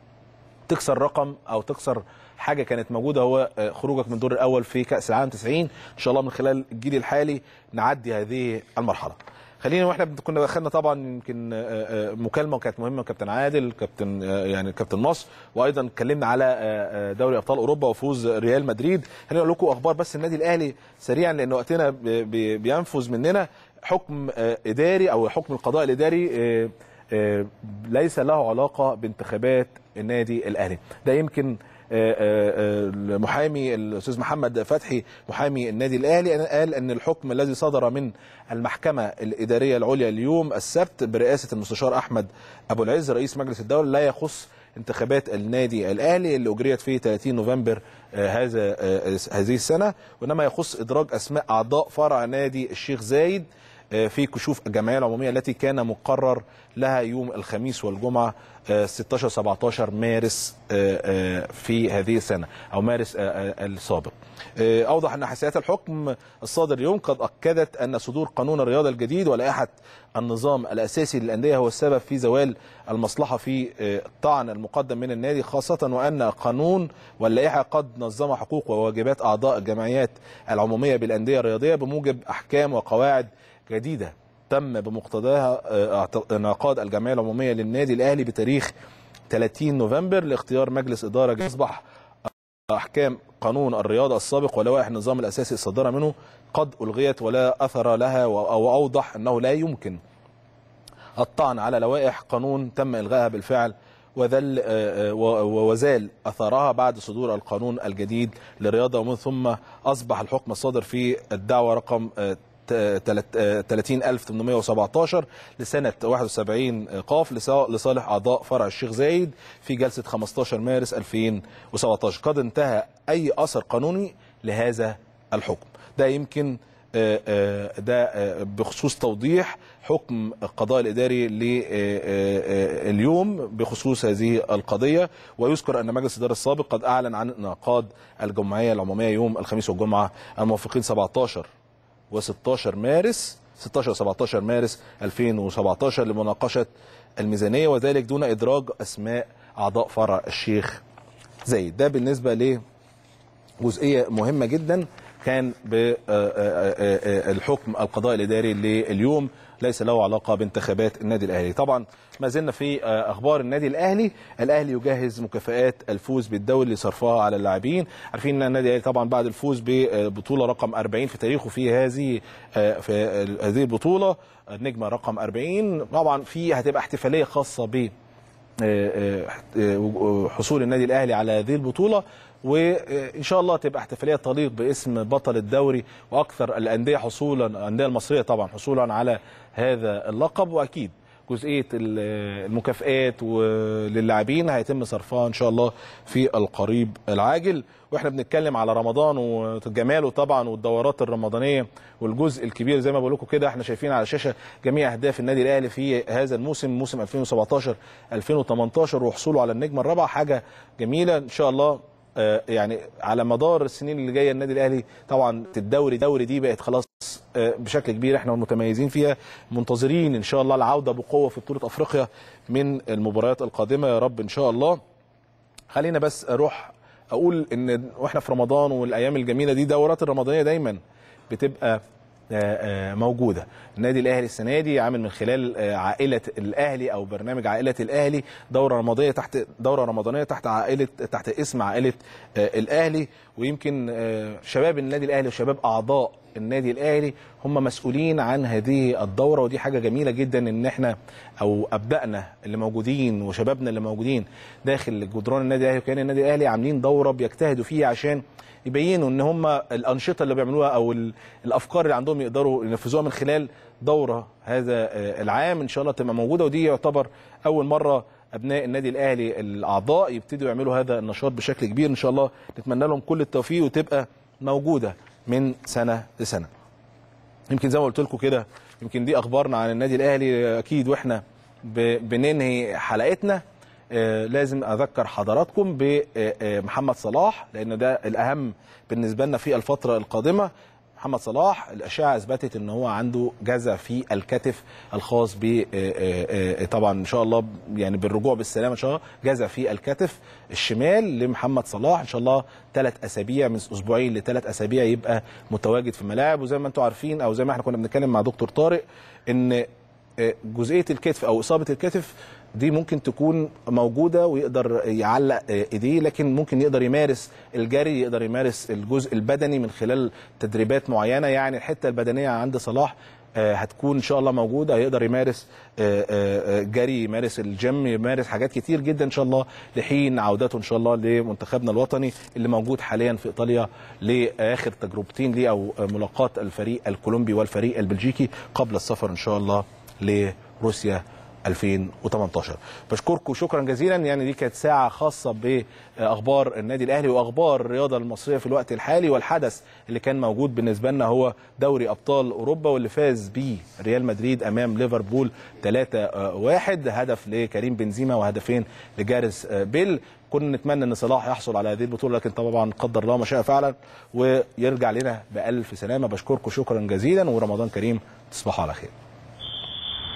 تكسر رقم او تكسر حاجه كانت موجوده هو آه، خروجك من الدور الاول في كاس العالم 90 ان شاء الله من خلال الجيل الحالي نعدي هذه المرحله خلينا واحنا بت- كنا دخلنا طبعا يمكن آه، آه، مكالمه وكانت مهمه كابتن عادل كابتن آه، يعني كابتن مصر وايضا اتكلمنا على آه، آه، دوري ابطال اوروبا وفوز ريال مدريد خلينا اقول لكم اخبار بس النادي الاهلي سريعا لان وقتنا ب- ب- بينفذ مننا حكم آه، اداري او حكم القضاء الاداري آه، آه، ليس له علاقه بانتخابات النادي الاهلي ده يمكن آه، آه، آه، المحامي الاستاذ محمد فتحي محامي النادي الاهلي قال ان الحكم الذي صدر من المحكمه الاداريه العليا اليوم السبت برئاسه المستشار احمد ابو العز رئيس مجلس الدوله لا يخص انتخابات النادي الاهلي اللي اجريت في 30 نوفمبر آه، هذا آه، هذه السنه وانما يخص ادراج اسماء اعضاء فرع نادي الشيخ زايد آه، في كشوف الجمعيه العموميه التي كان مقرر لها يوم الخميس والجمعه آه، 16 17 مارس آه، آه، في هذه السنه او مارس آه، آه، السابق. آه، اوضح ان حساسيات الحكم الصادر اليوم قد اكدت ان صدور قانون الرياضه الجديد ولائحه النظام الاساسي للانديه هو السبب في زوال المصلحه في آه، الطعن المقدم من النادي خاصه وان القانون واللائحه قد نظم حقوق وواجبات اعضاء الجمعيات العموميه بالانديه الرياضيه بموجب احكام وقواعد جديده تم بمقتضاها آه، اعت- انعقاد الجمعيه العموميه للنادي الاهلي بتاريخ 30 نوفمبر لاختيار مجلس اداره يصبح احكام قانون الرياضه السابق ولوائح النظام الاساسي الصادره منه قد الغيت ولا اثر لها و- واوضح انه لا يمكن الطعن على لوائح قانون تم الغائها بالفعل وذل آه، آه، و- وزال اثرها بعد صدور القانون الجديد للرياضه ومن ثم اصبح الحكم الصادر في الدعوه رقم آه، ت- تلت- آه، 30817 لسنه 71 قاف لصا- لصالح اعضاء فرع الشيخ زايد في جلسه 15 مارس 2017 قد انتهى اي اثر قانوني لهذا الحكم ده يمكن آه، آه، ده آه، بخصوص توضيح حكم القضاء الاداري لليوم بخصوص هذه القضيه ويذكر ان مجلس الاداره السابق قد اعلن عن انعقاد الجمعيه العموميه يوم الخميس والجمعه الموافقين 17 و16 مارس 16 و17 مارس 2017 لمناقشه الميزانيه وذلك دون ادراج اسماء اعضاء فرع الشيخ زايد ده بالنسبه ل جزئيه مهمه جدا كان بالحكم القضاء الاداري لليوم ليس له علاقه بانتخابات النادي الاهلي طبعا ما زلنا في آه، اخبار النادي الاهلي الاهلي يجهز مكافآت الفوز بالدوري لصرفها على اللاعبين عارفين ان النادي الاهلي طبعا بعد الفوز ببطوله رقم 40 في تاريخه في هذه آه، في هذه البطوله النجمه رقم 40 طبعا في هتبقى احتفاليه خاصه ب آه، آه، حصول النادي الاهلي على هذه البطوله وان شاء الله تبقى احتفاليه تليق باسم بطل الدوري واكثر الانديه حصولا الانديه المصريه طبعا حصولا على هذا اللقب واكيد جزئيه ال- المكافئات للاعبين هيتم صرفها ان شاء الله في القريب العاجل واحنا بنتكلم على رمضان وجماله طبعا والدورات الرمضانيه والجزء الكبير زي ما بقول لكم كده احنا شايفين على الشاشه جميع اهداف النادي الاهلي في هذا الموسم موسم 2017 2018 وحصوله على النجمه الرابعه حاجه جميله ان شاء الله آه، يعني على مدار السنين اللي جايه النادي الاهلي طبعا الدوري دوري دي بقت خلاص آه، بشكل كبير احنا متميزين فيها منتظرين ان شاء الله العوده بقوه في بطوله افريقيا من المباريات القادمه يا رب ان شاء الله خلينا بس اروح اقول ان واحنا في رمضان والايام الجميله دي دورات الرمضانيه دايما بتبقى آه، آه، موجوده النادي الاهلي السنه دي عامل من خلال آه، عائله الاهلي او برنامج عائله الاهلي دوره رمضانيه تحت دوره رمضانيه تحت عائله تحت اسم عائله آه، الاهلي ويمكن آه، شباب النادي الاهلي وشباب اعضاء النادي الاهلي هم مسؤولين عن هذه الدوره ودي حاجه جميله جدا ان احنا او ابنائنا اللي موجودين وشبابنا اللي موجودين داخل جدران النادي الاهلي وكيان النادي الاهلي عاملين دوره بيجتهدوا فيها عشان يبينوا ان هم الانشطه اللي بيعملوها او ال- الافكار اللي عندهم يقدروا ينفذوها من خلال دوره هذا آه، العام ان شاء الله تبقى موجوده ودي يعتبر اول مره ابناء النادي الاهلي الاعضاء يبتدوا يعملوا هذا النشاط بشكل كبير ان شاء الله نتمنى لهم كل التوفيق وتبقى موجوده من سنه لسنه يمكن زي ما قلت لكم كده يمكن دي اخبارنا عن النادي الاهلي اكيد واحنا ب- بننهي حلقتنا آه، لازم اذكر حضراتكم بمحمد صلاح لان ده الاهم بالنسبه لنا في الفتره القادمه محمد صلاح الاشعه اثبتت ان هو عنده جزع في الكتف الخاص ب آه، آه، آه، طبعا ان شاء الله يعني بالرجوع بالسلامه ان شاء الله جزع في الكتف الشمال لمحمد صلاح ان شاء الله ثلاث اسابيع من اسبوعين لثلاث اسابيع يبقى متواجد في الملاعب وزي ما انتم عارفين او زي ما احنا كنا بنتكلم مع دكتور طارق ان آه، جزئيه الكتف او اصابه الكتف دي ممكن تكون موجوده ويقدر يعلق آه، ايديه لكن ممكن يقدر يمارس الجري يقدر يمارس الجزء البدني من خلال تدريبات معينه يعني الحته البدنيه عند صلاح آه، هتكون ان شاء الله موجوده هيقدر يمارس آه، آه، آه، جري يمارس الجيم يمارس حاجات كتير جدا ان شاء الله لحين عودته ان شاء الله لمنتخبنا الوطني اللي موجود حاليا في ايطاليا لاخر تجربتين ليه او ملاقات الفريق الكولومبي والفريق البلجيكي قبل السفر ان شاء الله لروسيا 2018 بشكركم شكرا جزيلا يعني دي كانت ساعه خاصه باخبار النادي الاهلي واخبار الرياضه المصريه في الوقت الحالي والحدث اللي كان موجود بالنسبه لنا هو دوري ابطال اوروبا واللي فاز بيه ريال مدريد امام ليفربول 3-1 هدف لكريم بنزيما وهدفين لجارس بيل كنا نتمنى ان صلاح يحصل على هذه البطوله لكن طبعا قدر الله ما شاء فعلا ويرجع لنا بالف سلامه بشكركم شكرا جزيلا ورمضان كريم تصبحوا على خير